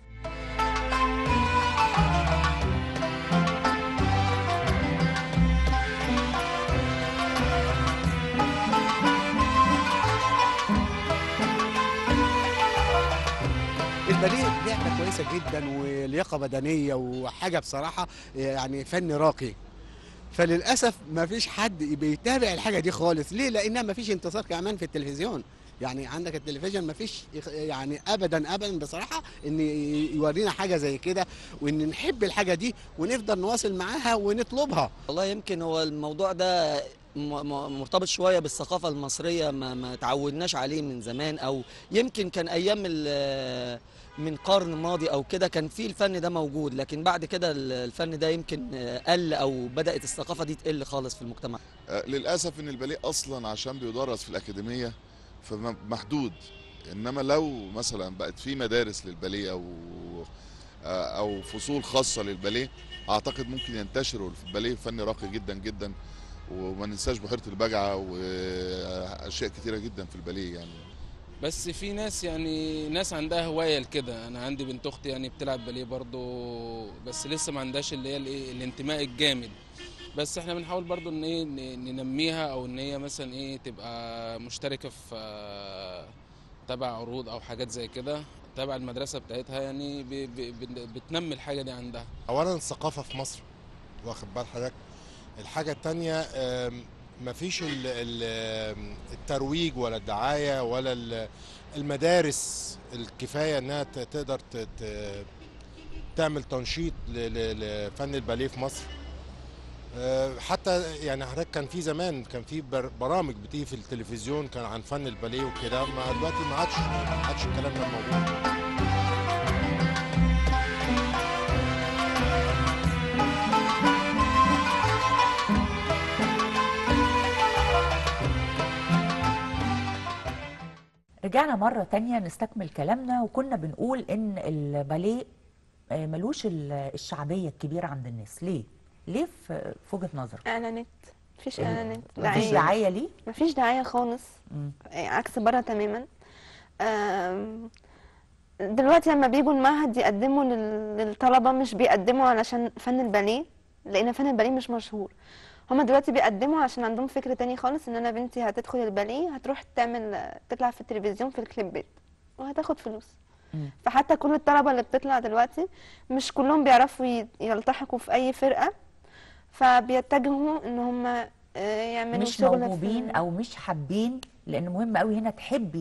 الباليه لعبه كويسه جدا ولياقه بدنيه وحاجه بصراحه يعني فن راقي فللاسف ما فيش حد بيتابع الحاجه دي خالص ليه لانها ما فيش انتصار كمان في التلفزيون يعني عندك التلفزيون ما فيش يعني ابدا ابدا بصراحه ان يورينا حاجه زي كده وان نحب الحاجه دي ونفضل نواصل معاها ونطلبها والله يمكن هو الموضوع ده م- م- مرتبط شويه بالثقافه المصريه ما ما تعودناش عليه من زمان او يمكن كان ايام ال- من قرن ماضي او كده كان في الفن ده موجود لكن بعد كده ال- الفن ده يمكن قل او بدات الثقافه دي تقل خالص في المجتمع آه، للاسف ان الباليه اصلا عشان بيدرس في الاكاديميه فمحدود انما لو مثلا بقت في مدارس للباليه او آه، او فصول خاصه للباليه اعتقد ممكن ينتشروا في الباليه فن راقي جدا جدا وما ننساش بحيره البجعه واشياء كتيره جدا في الباليه يعني بس في ناس يعني ناس عندها هوايه لكده انا عندي بنت اختي يعني بتلعب باليه برضو بس لسه ما عندهاش اللي هي الايه الانتماء الجامد بس احنا بنحاول برضو ان ايه ن- ننميها او ان هي مثلا ايه تبقى مشتركه في آه، تبع عروض او حاجات زي كده تبع المدرسه بتاعتها يعني ب- ب- بن- بتنمي الحاجه دي عندها اولا الثقافه في مصر واخد بال حضرتك الحاجه التانية آم، مفيش ال- ال- آم، الترويج ولا الدعايه ولا ال- المدارس الكفايه انها ت- تقدر ت- ت- تعمل تنشيط ل- ل- لفن الباليه في مصر آه، حتى يعني حضرتك كان في زمان كان في بر- برامج بتيجي في التلفزيون كان عن فن الباليه وكده ما دلوقتي ما عادش ما عادش الكلام ده موجود رجعنا مرة تانية نستكمل كلامنا وكنا بنقول إن الباليه آه، ملوش ال- الشعبية الكبيرة عند الناس ليه؟ ليه في في وجهة نظرك؟ اعلانات مفيش إيه؟ اعلانات مفيش دعاية دعاية ليه؟ مفيش دعاية خالص مم. إيه، عكس بره تماما آم، دلوقتي لما بيجوا المعهد يقدموا لل- للطلبة مش بيقدموا علشان فن الباليه لأن فن الباليه مش مشهور هما دلوقتي بيقدموا عشان عندهم فكر تاني خالص ان انا بنتي هتدخل الباليه هتروح تعمل تطلع في التلفزيون في الكليبات وهتاخد فلوس مم. فحتى كل الطلبة اللي بتطلع دلوقتي مش كلهم بيعرفوا ي- يلتحقوا في اي فرقة فبيتجهوا ان هم يعملوا مش شغل في- موهوبين أو مش حابين لأن مهم قوي هنا تحبي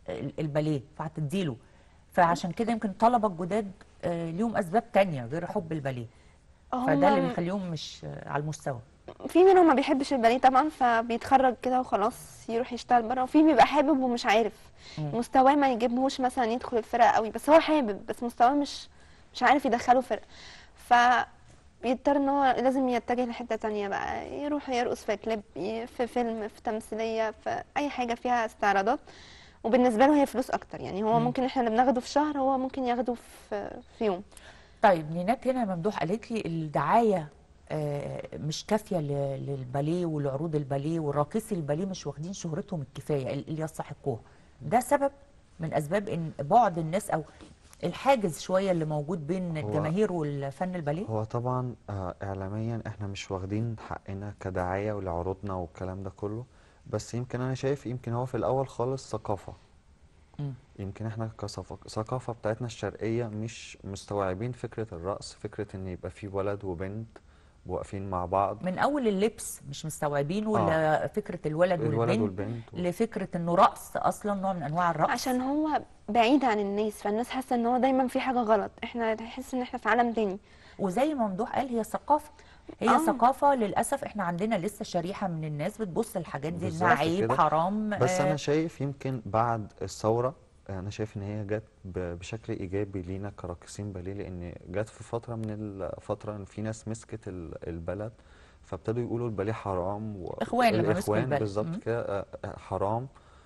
ال- الباليه فهتديله فعشان كده يمكن الطلبه الجداد آه، ليهم اسباب تانية غير حب الباليه فده اللي هم بيخليهم مش آه، على المستوى في منهم ما بيحبش الباليه طبعا فبيتخرج كده وخلاص يروح يشتغل بره وفي بيبقى حابب ومش عارف مم. مستواه ما يجيبهوش مثلا يدخل الفرقه قوي بس هو حابب بس مستواه مش مش عارف يدخله فرقه ف بيضطر ان هو لازم يتجه لحته تانية بقى يروح يرقص في كليب ي- في فيلم في تمثيليه في اي حاجه فيها استعراضات وبالنسبه له هي فلوس اكتر يعني هو مم. ممكن احنا اللي بناخده في شهر هو ممكن ياخده في في يوم طيب نينات هنا ممدوح قالت لي الدعايه آه، مش كافيه ل- للباليه والعروض الباليه والراقصي الباليه مش واخدين شهرتهم الكفايه اللي يستحقوها ده سبب من اسباب ان بعد الناس او الحاجز شويه اللي موجود بين هو- الجماهير والفن الباليه هو طبعا آه، اعلاميا احنا مش واخدين حقنا كدعاية ولعروضنا والكلام ده كله بس يمكن انا شايف يمكن هو في الاول خالص ثقافة مم. يمكن احنا كثقافة بتاعتنا الشرقية مش مستوعبين فكرة الرقص فكرة ان يبقى في ولد وبنت واقفين مع بعض من اول اللبس مش مستوعبين ولا فكره الولد الولد والبنت والبنت و- لفكره انه رقص اصلا نوع من انواع الرقص عشان هو بعيد عن الناس فالناس حاسه ان هو دايما في حاجه غلط احنا نحس ان احنا في عالم تاني وزي ما ممدوح قال هي ثقافه هي آه. ثقافه للاسف احنا عندنا لسه شريحه من الناس بتبص للحاجات دي انها بالظبط عيب كده. حرام بس آه، انا شايف يمكن بعد الثوره انا شايف ان هي جت ب- بشكل ايجابي لينا كراقصين باليه لان جت في فتره من الفتره ان في ناس مسكت ال- البلد فابتدوا يقولوا الباليه حرام و... إخوان لما مسكوا الإخوان البلد. بالظبط مم. كده آه، آه، حرام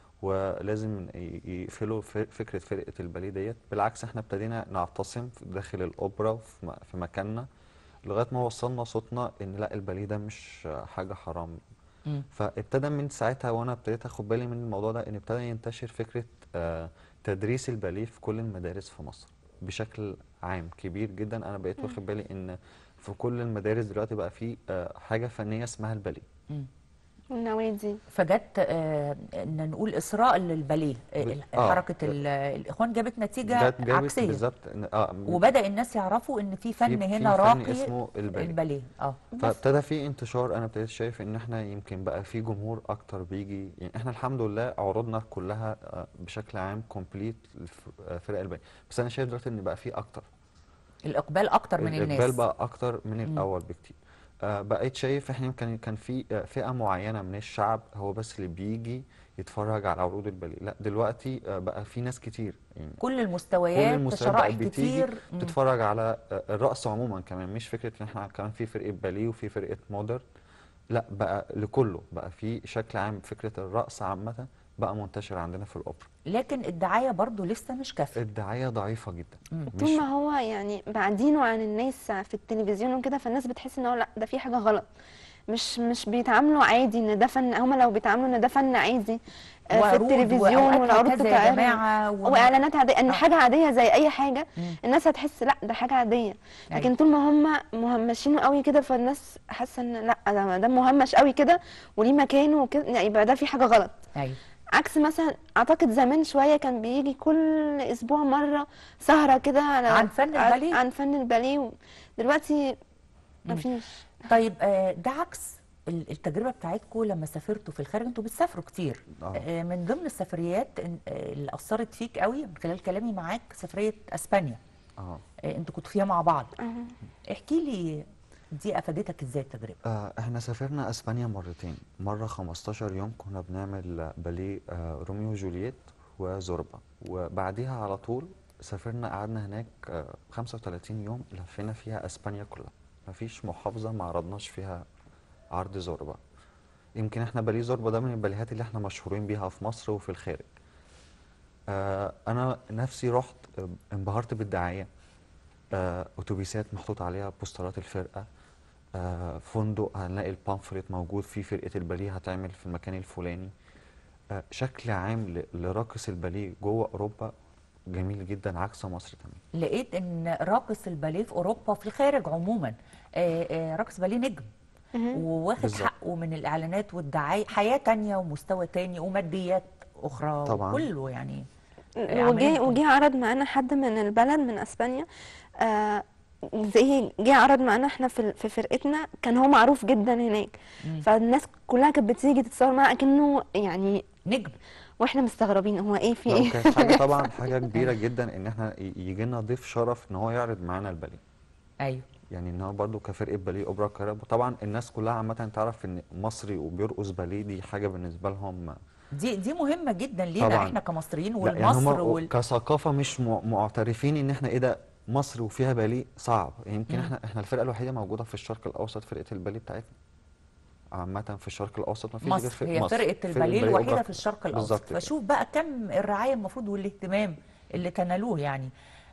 ولازم ي- يقفلوا ف- فكره فرقه الباليه ديت بالعكس احنا ابتدينا نعتصم في- داخل الاوبرا وفي م- في مكاننا لغايه ما وصلنا صوتنا ان لا الباليه ده مش حاجه حرام مم. فابتدى من ساعتها وانا ابتديت اخد بالي من الموضوع ده ان ابتدى ينتشر فكره آه، تدريس الباليه في كل المدارس في مصر بشكل عام كبير جدا انا بقيت واخد بالي ان في كل المدارس دلوقتي بقى في آه، حاجه فنيه اسمها الباليه مم. النوادي فجت آه، ان نقول اصراء للباليه آه، ب- ال- آه. حركه ال- الاخوان جابت نتيجه جت جابت عكسيه بالظبط إن- اه وبدا الناس يعرفوا ان في فن في- هنا في فن راقي اسمه الباليه. الباليه اه فابتدى في انتشار انا ابتديت شايف ان احنا يمكن بقى في جمهور اكتر بيجي يعني احنا الحمد لله عروضنا كلها آه، بشكل عام كومبليت فرق الباليه بس انا شايف دلوقتي ان بقى في اكتر الاقبال اكتر من الإقبال الناس بقى أكتر من مم. الأول بكتير آه بقيت شايف إحنا يمكن كان في آه، فئة معينة من الشعب هو بس اللي بيجي يتفرج على عروض الباليه لا دلوقتي آه بقى في ناس كتير يعني كل كل المستويات المستويات بقت شرائح بتيجي كتير مم. تتفرج على آه، الرقص عموما كمان مش فكرة إن إحنا كمان في فرقة باليه وفي فرقة مودرن لا بقى لكله بقى في شكل عام فكرة الرقص عامة بقى منتشر عندنا في الأوبرا لكن الدعايه برضو لسه مش كافيه الدعاية ضعيفة جدا مم. مش طول ما هو يعني بعدينه عن الناس في التلفزيون وكده فالناس بتحس ان هو لا ده في حاجه غلط مش مش بيتعاملوا عادي ان ده فن هما لو بيتعاملوا ان ده فن عادي آه، في وعروض التلفزيون وأوقات والعروض هكذا يا بتاعتهم جماعه وما- واعلانات عاديه ان آه. حاجه عاديه زي اي حاجه مم. الناس هتحس لا ده حاجه عاديه لكن أيوة. طول ما هم مهمشينه قوي كده فالناس حاسه ان لا ده ده مهمش قوي كده وليه مكانه وكده لا، يبقى ده في حاجه غلط ايوه عكس مثلا اعتقد زمان شويه كان بيجي كل اسبوع مره سهره كده على عن فن عن- الباليه. عن فن الباليه و- دلوقتي مم. مفيش طيب آه، ده عكس ال- التجربه بتاعتكم لما سافرتوا في الخارج انتوا بتسافروا كتير آه. آه، من ضمن السفريات إن- آه، اللي اثرت فيك قوي من خلال كلامي معاك سفريه اسبانيا اه آه، انتوا كنتوا فيها مع بعض أه. احكي لي دي افادتك ازاي التجربه آه، احنا سافرنا اسبانيا مرتين مرة 15 يوم كنا بنعمل باليه آه، روميو وجولييت وزوربا وبعديها على طول سافرنا قعدنا هناك آه، 35 يوم لفينا فيها اسبانيا كلها مفيش محافظة ما عرضناش فيها عرض زوربا يمكن احنا باليه زوربا ده من الباليهات اللي احنا مشهورين بيها في مصر وفي الخارج آه، انا نفسي رحت آه، انبهرت بالدعاية آه، اتوبيسات محطوط عليها بوسترات الفرقة آه، فندق هنلاقي البامفلت موجود فيه فرقة الباليه هتعمل في المكان الفلاني آه، شكل عام ل- لراقص الباليه جوه أوروبا جميل جدا عكس مصر تماما لقيت ان راقص الباليه في اوروبا وفي الخارج عموما آه، آه، راقص باليه نجم وواخد بالظبط. حقه من الاعلانات والدعايه حياه تانية ومستوى تاني وماديات اخرى طبعاً. كله يعني وجه عملية وجه عرض معانا حد من البلد من اسبانيا آه زي جه عرض معانا احنا في في فرقتنا كان هو معروف جدا هناك مم. فالناس كلها كانت بتيجي تتصور معاه اكنه يعني نجم واحنا مستغربين هو ايه في لا ايه وكانت حاجه طبعا حاجه كبيره جدا ان احنا يجي لنا ضيف شرف ان هو يعرض معانا الباليه ايوه يعني ان هو برضه كفرقه باليه اوبرا القاهره طبعا الناس كلها عامه تعرف ان مصري وبيرقص باليه دي حاجه بالنسبه لهم دي دي مهمه جدا لينا طبعاً. احنا كمصريين لا يعني هم والمصر وال... كثقافه مش مع- معترفين ان احنا ايه ده مصر وفيها باليه صعب يمكن مم. احنا احنا الفرقه الوحيده موجوده في الشرق الاوسط فرقه الباليه بتاعتنا عامه في الشرق الاوسط ما فيش غير مصر فرقه هي مصر فرقه الباليه أوبرا الوحيده القاهرة. في الشرق الاوسط بالظبط كده. فشوف بقى كم الرعايه المفروض والاهتمام اللي تنالوه يعني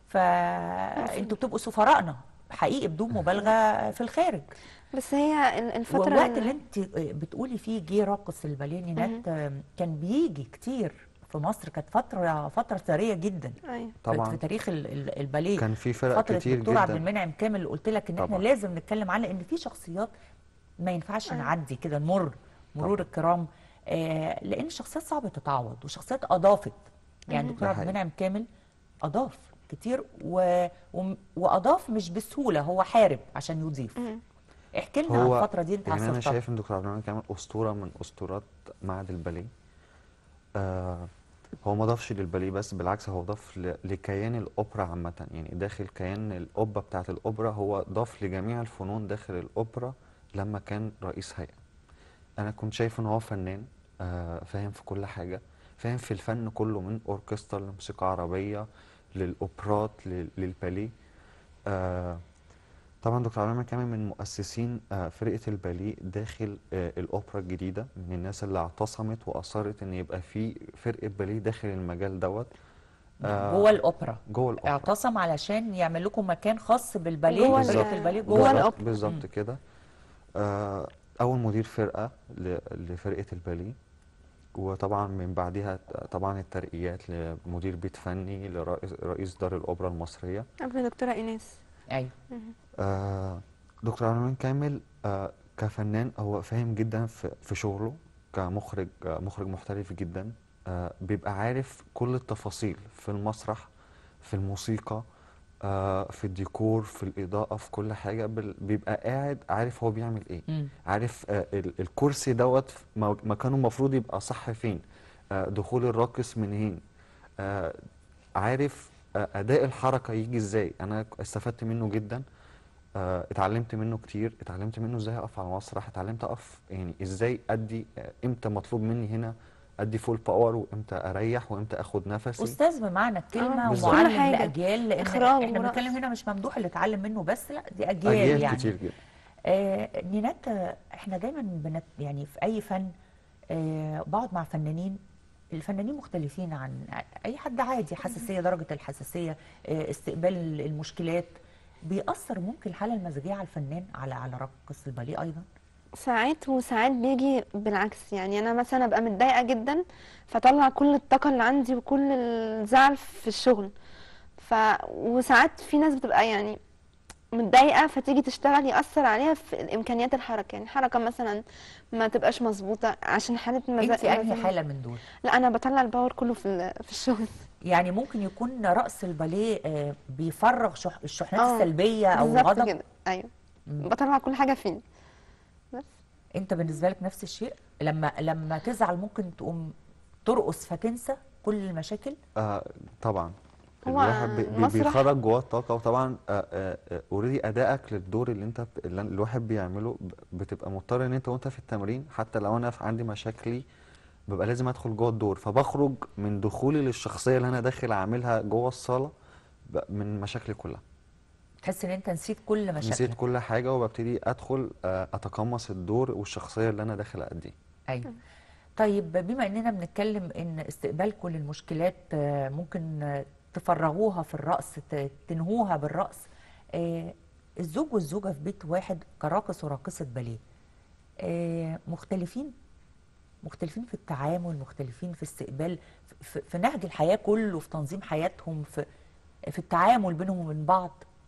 فانتوا بتبقوا سفرائنا حقيقي بدون مبالغه في الخارج بس هي ال- الفتره والوقت اللي انت بتقولي فيه جه راقص الباليه نينات كان بيجي كتير في مصر كانت فتره فتره ثريه جدا ايوه في- طبعاً. في تاريخ ال- ال- الباليه كان في فرق فتره كتير الدكتور عبد جدا المنعم كامل اللي قلت لك ان احنا طبعاً. لازم نتكلم عنها لان في شخصيات ما ينفعش نعدي كده نمر مرور الكرام آه لان الشخصيات صعبه تتعوض وشخصيات اضافت يعني الدكتور ده عبد حقيقي. المنعم كامل اضاف كتير و... و... واضاف مش بسهوله هو حارب عشان يضيف احكي لنا عن هو الفتره دي انت يعني انا عاصرتها شايف ان دكتور عبد المنعم كامل اسطوره من اسطورات معهد الباليه آه هو ما ضافش للباليه بس بالعكس هو ضاف ل- لكيان الاوبرا عامه يعني داخل كيان القبه بتاعه الاوبرا هو ضاف لجميع الفنون داخل الاوبرا لما كان رئيس هيئه انا كنت شايف ان هو فنان آه فاهم في كل حاجه فاهم في الفن كله من اوركسترا لموسيقى عربيه للاوبرات لل- للباليه آه طبعا دكتور علامة كامل من مؤسسين آه، فرقة الباليه داخل آه، الأوبرا الجديدة من الناس اللي اعتصمت وأصرت إن يبقى في فرقة باليه داخل المجال دوت آه، جوه الاوبرا جوه الأوبرا اعتصم علشان يعمل لكم مكان خاص بالباليه جوه فرقه ال- الباليه جوه جوه بالظبط الأوبرا. بالظبط كده آه، أول مدير فرقة ل- لفرقة الباليه وطبعا من بعدها طبعا الترقيات لمدير بيت فني لرئيس رئيس دار الأوبرا المصرية قبل دكتوره ايناس ايوه آه، دكتور عبد المنعم كامل آه، كفنان هو فاهم جدا في في شغله كمخرج آه، مخرج محترف جدا آه، بيبقى عارف كل التفاصيل في المسرح في الموسيقى آه، في الديكور في الإضاءة في كل حاجة بال- بيبقى قاعد عارف هو بيعمل ايه مم. عارف آه، ال- الكرسي دوت مو- مكانه المفروض يبقى صح فين آه، دخول الراقص منين آه، عارف آه، أداء الحركة يجي ازاي أنا استفدت منه جدا آه، اتعلمت منه كتير اتعلمت منه ازاي اقف على المسرح اتعلمت اقف يعني ازاي ادي آه، امتى مطلوب مني هنا ادي فول باور وامتى اريح وامتى اخد نفسي استاذ بمعنى الكلمه آه، بالظبط. ومعلم كل حاجة. لاجيال لان إخراج احنا ورقص. بنتكلم هنا مش ممدوح اللي اتعلم منه بس لا دي اجيال, اجيال يعني كتير جدا آه نينات آه، احنا دايما بنت يعني في اي فن آه بقعد مع فنانين الفنانين مختلفين عن اي حد عادي حساسيه درجه الحساسيه آه استقبال المشكلات بيأثر ممكن الحاله المزاجيه على الفنان على على راقص الباليه ايضا ساعات وساعات بيجي بالعكس يعني انا مثلا ابقى متضايقه جدا فاطلع كل الطاقه اللي عندي وكل الزعل في الشغل ف وساعات في ناس بتبقى يعني متضايقه فتيجي تشتغل ياثر عليها في امكانيات الحركه يعني الحركه مثلا ما تبقاش مظبوطه عشان حاله مزاج انت انهي حاله من دول لا انا بطلع الباور كله في ال- في الشغل يعني ممكن يكون رقص الباليه آه، بيفرغ شح... الشحنات آه، السلبيه او بالظبط الغضب كده ايوه مم. بطلع كل حاجه فيه بس انت بالنسبه لك نفس الشيء لما لما تزعل ممكن تقوم ترقص فتنسى كل المشاكل آه طبعا هو الواحد بي- بي- مسرح- بيخرج جواه الطاقه وطبعا اوريدي ادائك للدور اللي انت ب- اللي الواحد بيعمله ب- بتبقى مضطر ان انت وانت في التمرين حتى لو انا في- عندي مشاكلي ببقى لازم ادخل جوه الدور فبخرج من دخولي للشخصيه اللي انا داخل اعملها جوه الصاله ب- من مشاكلي كلها تحس ان انت نسيت كل مشاكلك نسيت كل حاجه وببتدي ادخل آه، اتقمص الدور والشخصيه اللي انا داخل اديه ايوه طيب بما اننا بنتكلم ان استقبالكم للمشكلات آه، ممكن آه، تفرغوها في الرقص ت- تنهوها بالرقص آه، الزوج والزوجه في بيت واحد كراقص وراقصه باليه آه، مختلفين مختلفين في التعامل مختلفين في استقبال في, في نهج الحياه كله في تنظيم حياتهم في في التعامل بينهم وبين بعض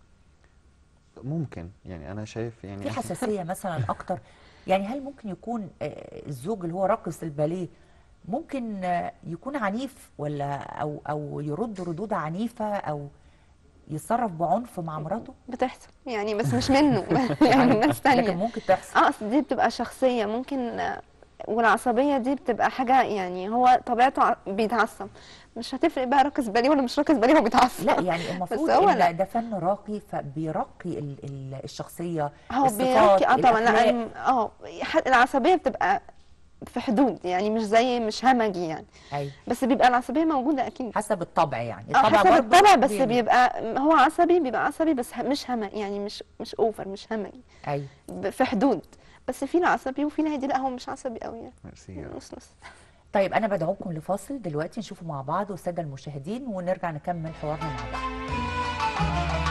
ممكن يعني انا شايف يعني في إحنا- حساسيه مثلا اكتر يعني هل ممكن يكون آه، الزوج اللي هو راقص الباليه ممكن آه، يكون عنيف ولا او او يرد ردود عنيفه او يتصرف بعنف مع مراته بتحصل يعني بس مش منه يعني من ناس لكن تانية ممكن تحصل اه اصل دي بتبقى شخصية ممكن آه، والعصبيه دي بتبقى حاجه يعني هو طبيعته ع- بيتعصب مش هتفرق بقى راقص باليه ولا مش راقص باليه هو بيتعصب لا يعني المفروض هو ان لا. ده فن راقي فبيرقي ال- ال- الشخصيه هو الصفات بيركي اه طبعا لا الأخلاق. الم- اه ح- العصبيه بتبقى في حدود يعني مش زي مش همجي يعني ايوه بس بيبقى العصبيه موجوده اكيد حسب الطبع يعني اه الطبع حسب برضه الطبع بس بي- بيبقى هو عصبي بيبقى عصبي بس ه- مش هم يعني مش مش اوفر مش همجي ايوه ب- في حدود بس في العصبي وفي الهادي لا هو مش عصبي قوي يعني ميرسي نص نص طيب انا بدعوكم لفاصل دلوقتي نشوفه مع بعض والساده المشاهدين ونرجع نكمل حوارنا مع بعض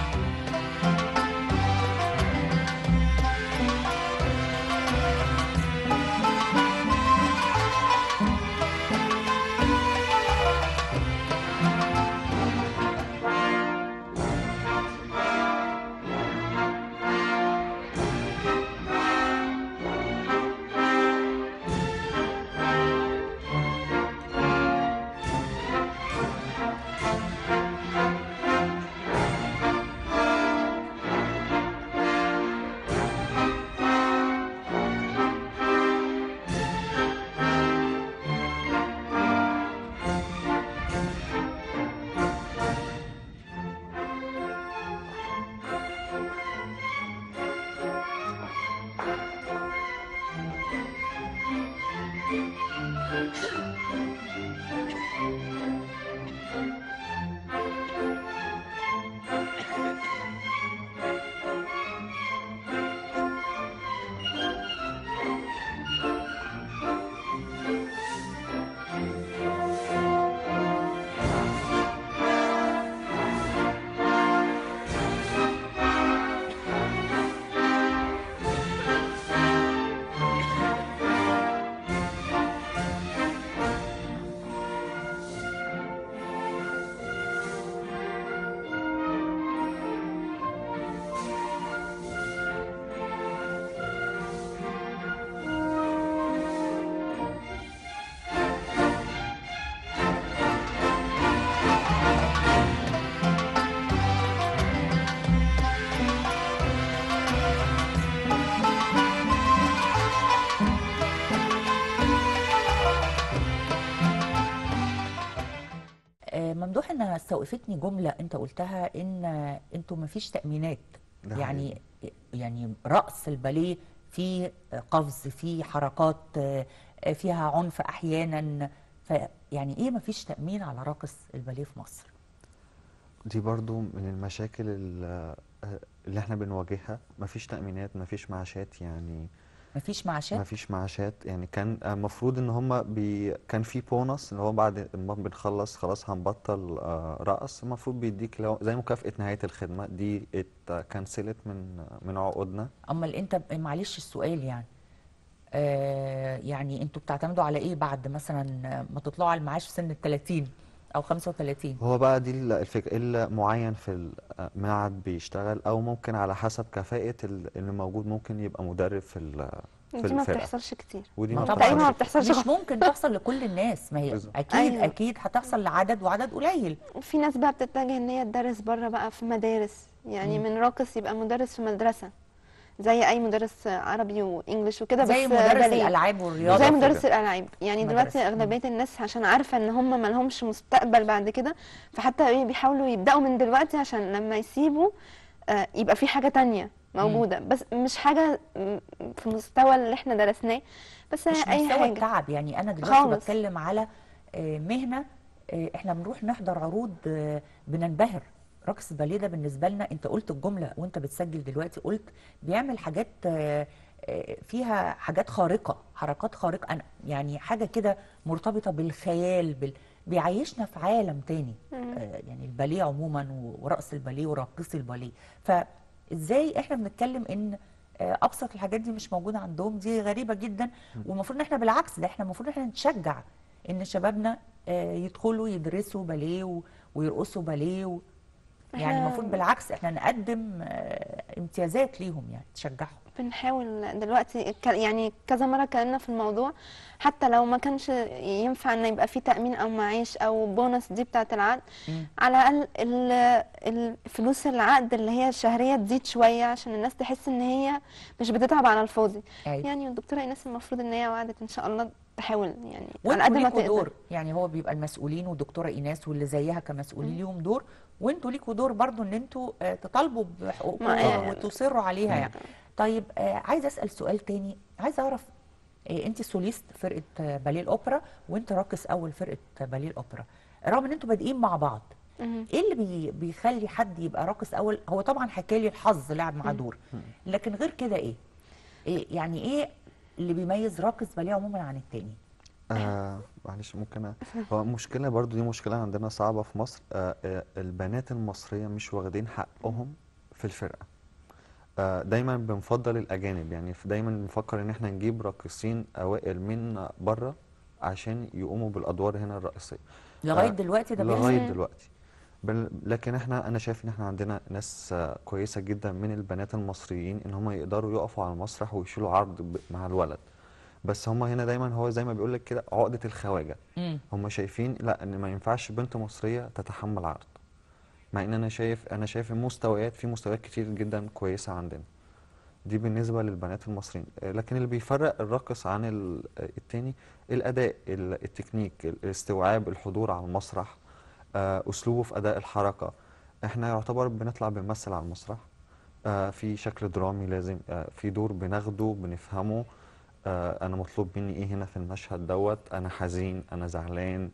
آه، ممدوح ان استوقفتني جمله انت قلتها ان انتوا ما فيش تامينات ده يعني يعني رقص الباليه فيه قفز فيه حركات آه، فيها عنف احيانا فيعني ايه ما فيش تامين على راقص الباليه في مصر دي برضو من المشاكل ال- اللي احنا بنواجهها مفيش تأمينات مفيش معاشات يعني ما فيش معاشات مفيش معاشات يعني كان المفروض ان هم بي كان في بونص اللي هو بعد ما بنخلص خلاص هنبطل آه، رقص المفروض بيديك لو زي مكافأة نهاية الخدمة دي اتكنسلت من من عقودنا امال انت معلش السؤال يعني آه يعني انتوا بتعتمدوا على ايه بعد مثلا ما تطلعوا على المعاش في سن ال 30 او 35 هو بقى دي ال- الفكرة اللي معين في المعهد بيشتغل او ممكن على حسب كفاءة ال- اللي موجود ممكن يبقى مدرب في ال- في دي ما الفرقة بتحصلش كتير ودي ما ما طبعا تقريبا ما بتحصلش بتحصلش مش ممكن تحصل لكل الناس ما هي بالظبط. اكيد أيوة. اكيد هتحصل لعدد وعدد قليل في ناس بقى بتتجه ان هي تدرس بره بقى في مدارس يعني من راقص يبقى مدرس في مدرسه زي اي مدرس عربي وانجليش وكده زي بس مدرس باليه. الالعاب والرياضه زي بالظبط مدرس كده. الالعاب يعني مدرسة. دلوقتي اغلبيه الناس عشان عارفه ان هم ما لهمش مستقبل بعد كده فحتى ايه بيحاولوا يبداوا من دلوقتي عشان لما يسيبوا آه، يبقى في حاجه تانية موجوده بس مش حاجه م- في مستوى اللي احنا درسناه بس مش اي مستوى حاجه التعب يعني انا دلوقتي خالص. بتكلم على آه، مهنه آه، احنا بنروح نحضر عروض آه، بننبهر رقص الباليه ده بالنسبه لنا انت قلت الجمله وانت بتسجل دلوقتي قلت بيعمل حاجات آه، آه، فيها حاجات خارقه حركات خارقه أنا يعني حاجه كده مرتبطه بالخيال بال... بيعيشنا في عالم تاني آه، يعني الباليه عموما و- ورقص الباليه وراقصي الباليه فازاي احنا بنتكلم ان آه، ابسط الحاجات دي مش موجوده عندهم دي غريبه جدا والمفروض ان احنا بالعكس ده احنا المفروض ان احنا نشجع ان شبابنا آه، يدخلوا يدرسوا باليه و- ويرقصوا باليه و... يعني إحنا- المفروض بالعكس احنا نقدم آه، امتيازات ليهم يعني تشجعهم بنحاول دلوقتي ك- يعني كذا مرة اتكلمنا في الموضوع حتى لو ما كانش ينفع ان يبقى في تأمين او معيش او بونص دي بتاعة العقد مم. على الاقل ال- الفلوس العقد اللي هي الشهرية تزيد شوية عشان الناس تحس ان هي مش بتتعب على الفاضي أيوة. يعني الدكتورة ايناس المفروض ان هي وعدت ان شاء الله تحاول يعني على وانتوا قد ما ليكوا تقدر دور يعني هو بيبقى المسؤولين والدكتوره ايناس واللي زيها كمسؤولين ليهم دور وانتوا ليكوا دور برضو ان انتوا آه، تطالبوا بحقوقكم ما- و- وتصروا عليها يعني طيب آه، عايزه اسال سؤال تاني عايزه اعرف آه، انت سوليست فرقه آه، باليه الاوبرا وانت راقص اول فرقه آه، باليه الاوبرا رغم ان انتوا بادئين مع بعض مهم. ايه اللي بي بيخلي حد يبقى راقص اول هو طبعا حكى لي الحظ لعب معاه دور لكن غير كده ايه إيه يعني ايه اللي بيميز راقص باليه عموما عن التاني آه معلش ممكن أ- هو المشكلة برضو دي مشكلة عندنا صعبة في مصر آه آه البنات المصرية مش واخدين حقهم في الفرقة آه دايما بنفضل الأجانب يعني ف- دايما بنفكر إن احنا نجيب راقصين أوائل من بره عشان يقوموا بالأدوار هنا الرئيسية لغايه آه، دلوقتي ده لغاية بيحصل دلوقتي بل لكن احنا انا شايف ان احنا عندنا ناس آه، كويسة جدا من البنات المصريين ان هم يقدروا يقفوا على المسرح ويشيلوا عرض ب- مع الولد بس هم هنا دايما هو زي ما بيقول لك كده عقدة الخواجة مم. هم شايفين لا ان ما ينفعش بنت مصرية تتحمل عرض مع ان انا شايف انا شايف المستويات في مستويات كتير جدا كويسة عندنا دي بالنسبة للبنات المصريين آه، لكن اللي بيفرق الراقص عن ال- آه، التاني الأداء ال- التكنيك الاستوعاب الحضور على المسرح آه، أسلوبه في أداء الحركة احنا يعتبر بنطلع بنمثل على المسرح آه، في شكل درامي لازم آه، في دور بناخده بنفهمه آه، أنا مطلوب مني إيه هنا في المشهد دوت أنا حزين أنا زعلان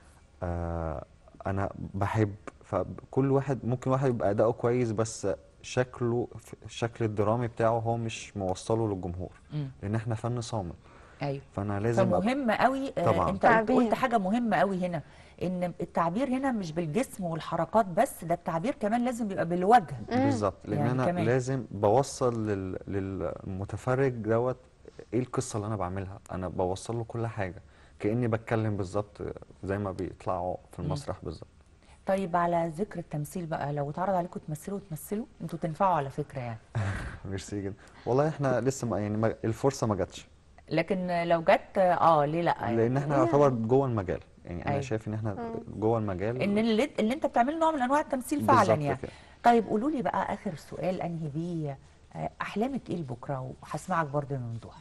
آه، أنا بحب فكل واحد ممكن واحد يبقى أداؤه كويس بس شكله في- الشكل الدرامي بتاعه هو مش موصله للجمهور مم. لأن احنا فن صامت ايوه فأنا لازم أبقى فمهم قوي آه، طبعاً. انت قلت, تعبير. قلت حاجه مهمه قوي هنا ان التعبير هنا مش بالجسم والحركات بس ده التعبير كمان لازم يبقى بالوجه بالظبط لان يعني انا كمان. لازم بوصل لل... للمتفرج دوت ايه القصه اللي انا بعملها انا بوصل له كل حاجه كاني بتكلم بالظبط زي ما بيطلعوا في المسرح بالظبط طيب على ذكر التمثيل بقى لو اتعرض عليكم تمثلوا تمثلوا انتوا تنفعوا على فكره يعني ميرسي جدا والله احنا لسه ما يعني ما الفرصه ما جاتش لكن لو جت اه ليه لا يعني لان احنا يعتبر جوه المجال يعني انا أيوة. شايف ان احنا جوه المجال ان اللي, اللي انت بتعمله نوع من انواع التمثيل فعلا بالظبط يعني كده. طيب قولوا لي بقى اخر سؤال انهي بيه آه، احلامك ايه لبكره وهسمعك برضه من ممدوح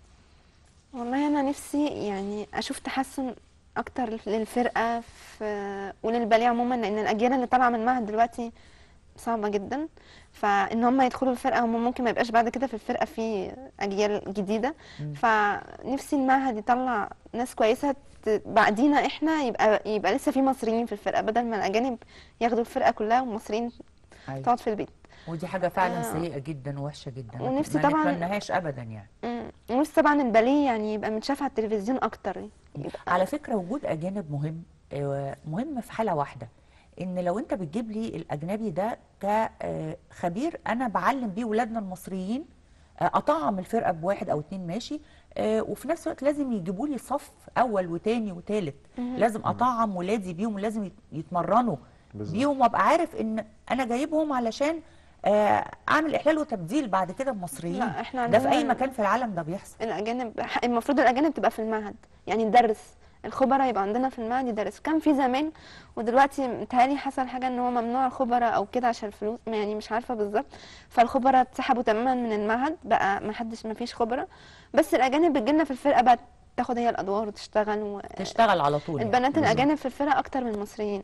والله انا نفسي يعني اشوف تحسن اكتر للفرقه في وللباليه عموما لان الاجيال اللي طالعه من المعهد دلوقتي صعبه جدا فان هم يدخلوا الفرقه هم ممكن ما يبقاش بعد كده في الفرقه في اجيال جديده فنفسي المعهد يطلع ناس كويسه ت- بعدينا احنا يبقى يبقى لسه في مصريين في الفرقه بدل ما الاجانب ياخدوا الفرقه كلها والمصريين أيوة. تقعد في البيت ودي حاجه فعلا آه. سيئه جدا ووحشه جدا ونفسي ما طبعاً- نتمناهاش ابدا يعني مم. ونفسي طبعا الباليه يعني يبقى متشاف على التلفزيون اكتر يبقى على فكرة وجود أجانب مهم آه، مهم في حالة واحدة إن لو أنت بتجيب لي الأجنبي ده كخبير أنا بعلم بيه ولادنا المصريين آه، أطعم الفرقة بواحد أو اتنين ماشي آه، وفي نفس الوقت لازم يجيبوا لي صف أول وتاني وتالت لازم أطعم ولادي بيهم ولازم يت- يتمرنوا بالظبط. بيهم وأبقى عارف إن أنا جايبهم علشان آه، أعمل إحلال وتبديل بعد كده بمصريين لا، إحنا ده في أي عندنا- مكان في العالم ده بيحصل الاجانب المفروض الاجانب تبقى في المعهد يعني ندرس الخبراء يبقى عندنا في المعهد يدرس كان في زمان ودلوقتي متهيألي حصل حاجه ان هو ممنوع الخبراء او كده عشان الفلوس يعني مش عارفه بالظبط فالخبراء اتسحبوا تماما من المعهد بقى ما حدش ما فيش خبراء بس الاجانب بتجيلنا في الفرقه بقى تاخد هي الادوار وتشتغل و... تشتغل على طول يعني. البنات الاجانب في الفرقه اكتر من المصريين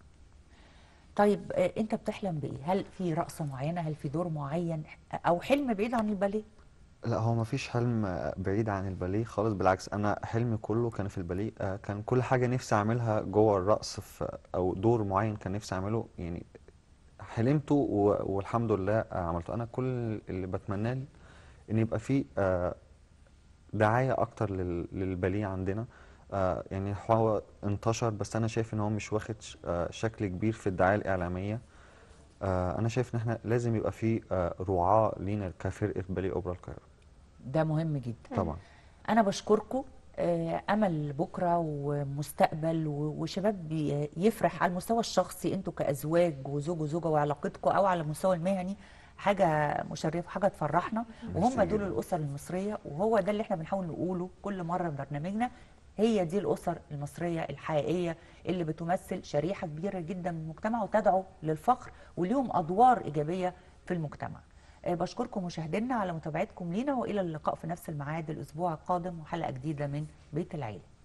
طيب آه، انت بتحلم بايه هل في رقصه معينه هل في دور معين او حلم بعيد عن الباليه لا هو مفيش حلم آه، بعيد عن الباليه خالص بالعكس انا حلمي كله كان في الباليه آه، كان كل حاجه نفسي اعملها جوه الرقص في او دور معين كان نفسي اعمله يعني حلمته و- والحمد لله آه، عملته انا كل اللي بتمناه لي ان يبقى في آه، دعايه اكتر لل- للباليه عندنا آه، يعني هو انتشر بس انا شايف ان هو مش واخد ش- آه، شكل كبير في الدعايه الاعلاميه آه، انا شايف ان احنا لازم يبقى في آه، رعاة لينا كفرقه باليه اوبرا القاهره ده مهم جدا طبعا انا بشكركم آه، امل بكره ومستقبل و- وشباب بي- يفرح على المستوى الشخصي انتوا كازواج وزوج وزوجه وعلاقتكم او على المستوى المهني حاجه مشرفه حاجه تفرحنا وهم ميرسي دول جداً. الاسر المصريه وهو ده اللي احنا بنحاول نقوله كل مره في برنامجنا هي دي الاسر المصريه الحقيقيه اللي بتمثل شريحه كبيره جدا من المجتمع وتدعو للفخر وليهم ادوار ايجابيه في المجتمع آه، بشكركم مشاهدينا على متابعتكم لينا والى اللقاء في نفس الميعاد الاسبوع القادم وحلقه جديده من بيت العيله